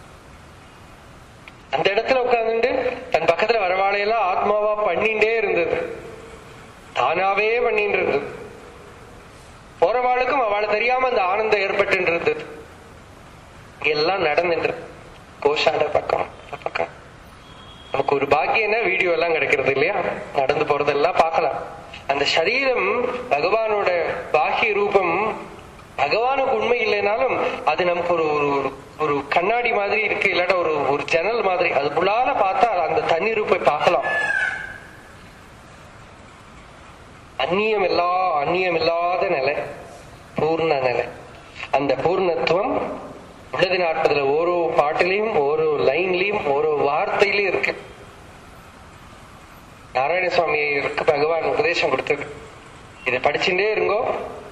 அந்த இடத்துல உட்கார்ந்துட்டு தன் பக்கத்துல வரவாளையெல்லாம் ஆத்மாவா பண்ணிண்டே இருந்தது தானாவே பண்ணிட்டு இருந்தது போறவாளுக்கும் அவளை தெரியாம அந்த ஆனந்தம் ஏற்பட்டு இருந்தது எல்லாம் நடந்துட்டு கோஷால பக்கம் இந்த பக்கம் நமக்கு ஒரு பாக்கியம்னா வீடியோ எல்லாம் கிடைக்கிறது இல்லையா நடந்து போறதெல்லாம் பார்க்கலாம் அந்த சரீரம் பகவானோட பாக்கிய ரூபம் பகவானுக்கு உண்மை இல்லைனாலும் அது நமக்கு ஒரு ஒரு ஒரு- ஒரு கண்ணாடி மாதிரி இருக்கு இல்லாட்ட ஒரு ஒரு ஜன்னல் மாதிரி அது புள்ளால பார்த்தா அந்த தண்ணி ரூபை பார்க்கலாம் அந்நியம் இல்லா அந்நியம் இல்லாத நிலை பூர்ண நிலை அந்த பூர்ணத்துவம் உள்ளது நாற்பதுல ஓரோ பாட்டிலையும் ஓரோ லைன்லயும் ஓரோ வார்த்தையிலயும் இருக்கு நாராயண சுவாமிக்கு பகவான் உபதேசம் கொடுத்தது இதை படிச்சுட்டே இருங்கோ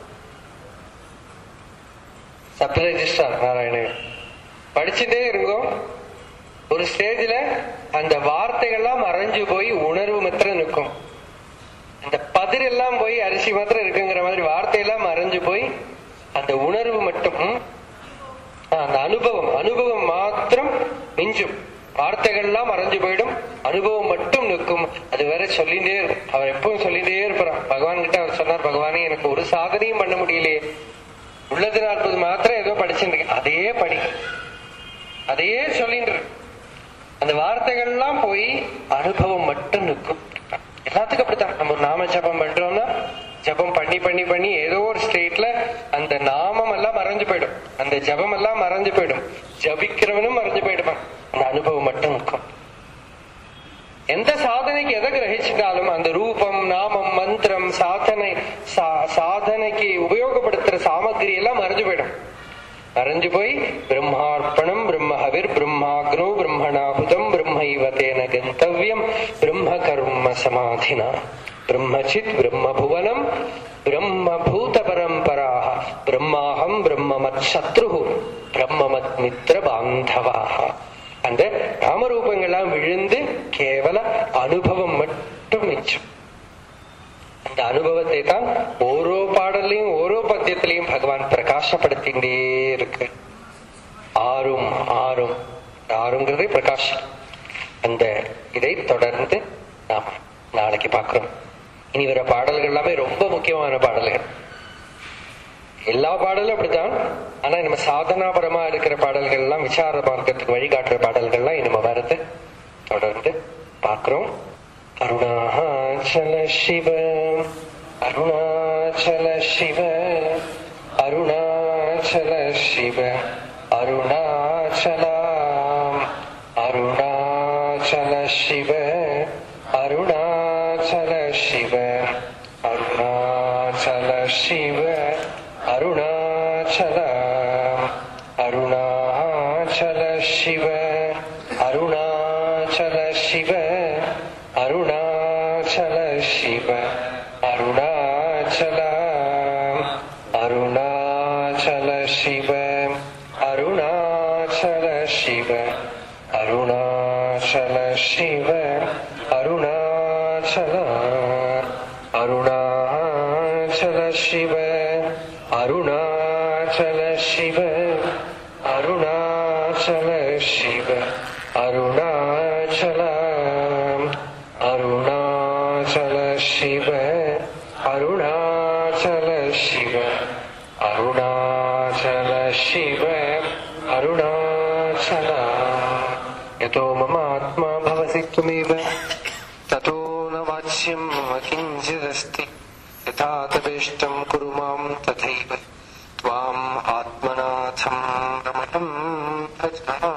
சப் ரெஜிஸ்டார் நாராயணன் படிச்சுட்டே இருங்கோ ஒரு ஸ்டேஜ்ல அந்த வார்த்தைகள்லாம் மறைஞ்சு போய் உணர்வு மாத்திரம் நிற்கும் அந்த பதிர் எல்லாம் போய் அரிசி மாத்திரம் இருக்குங்கிற மாதிரி வார்த்தையெல்லாம் மறைஞ்சு போய் அந்த உணர்வு மட்டும் ஆ, அந்த அனுபவம் அனுபவம் மாத்திரம் மிஞ்சும் வார்த்தைகள்லாம் மறைஞ்சு போயிடும் அனுபவம் மட்டும் நிற்கும் அது வேற சொல்லிட்டே இருக்கும் அவர் எப்பவும் சொல்லிட்டே இருப்பார் பகவான் கிட்ட அவர் சொன்னார் பகவானே எனக்கு ஒரு சாதனையும் பண்ண முடியலையே உள்ளது நாற்பது மாத்திரம் ஏதோ படிச்சுட்டு அதே படி அதையே சொல்லிட்டு இரு. அந்த வார்த்தைகள்லாம் போய் அனுபவம் மட்டும் நிற்கும் எல்லாத்துக்கும் அப்படித்தான் நம்ம ஒரு நாம ஜபம் பண்றோம்னா ஜபம் பண்ணி பண்ணி பண்ணி ஏதோ ஒரு ஸ்டேட்ல அந்த நாமம் எல்லாம் மறைஞ்சு போயிடும் அந்த ஜபம் எல்லாம் மறைஞ்சு போயிடும் ஜபிக்கிறவனும் மறைஞ்சு போயிடுவான் அந்த அனுபவம் மட்டும் நிற்கும் எந்த சாதனைக்கு எதை கிரகிச்சிட்டாலும் அந்த ரூபம் நாமம் மந்திரம் சாதனை சா- சாதனைக்கு உபயோகப்படுத்துற சாமகிரி எல்லாம் மறைஞ்சு போயிடும் மறைஞ்சு போய் பிரம்மார்ப்பணம் பிரம்மஹவிர் பிரம்மாக்னோ பிரம்மணாபுதம் பிரம்மைவ தேன கந்தவியம் பிரம்ம கர்ம சமாதினா பிரம்மச்சித் பிரம்மபுவனம் பிரம்மபூத பரம்பராக பிரம்மாஹம் பிரம்மமத் சத்ரு பிரம்மமத் மித்ர பாந்தவாக அந்த நாமரூபங்கள்லாம் விழுந்து கேவல அனுபவம் மட்டும் மிச்சம் அந்த அனுபவத்தை தான் ஓரோ பாடல்லையும் ஓரோ பத்தியத்திலையும் பகவான் பிரகாசப்படுத்திட்டே இருக்கு ஆறும் ஆறும் ஆறுங்கிறதே பிரகாஷம் அந்த இதை தொடர்ந்து நாம நாளைக்கு பார்க்கிறோம் இனி வர பாடல்கள் எல்லாமே ரொம்ப முக்கியமான பாடல்கள் எல்லா பாடலும் அப்படித்தான் ஆனா நம்ம சாதனாபரமா இருக்கிற பாடல்கள் எல்லாம் விசார மார்க்கத்துக்கு வழிகாட்டுற பாடல்கள்லாம் நம்ம வரது தொடர்ந்து பார்க்கிறோம் அருணாச்சல சிவ அருணாச்சல சிவ அருணாச்சல அருணாச்சல சிவ அருணாச்சலாம் அருணாச்சல சிவ அருணாச்சல சிவ அருணாச்சல சிவ அருணாச்சலம் அருணாச்சல சிவ அருணாச்சல சிவ அருணாச்சல சிவ அருணாச்சலம் அருணாச்சல சிவ அருணாச்சல சிவ அருணாச்சல சிவ அருணாச்சல அருணாச்சல சிவ அருணாச்சல சிவ அருணாச்சல சிவ அருணாச்சலம் அருணாச்சல சிவ அருணாச்சல சிவ அருணாச்சல சிவ அருணாச்சல यतो मम आत्मा भवसि त्वमेव ततो न वाच्यं मम किञ्चिदस्ति यथा तवेष्टं कुरु मां तथैव त्वाम् आत्मनाथं रमणं भजामि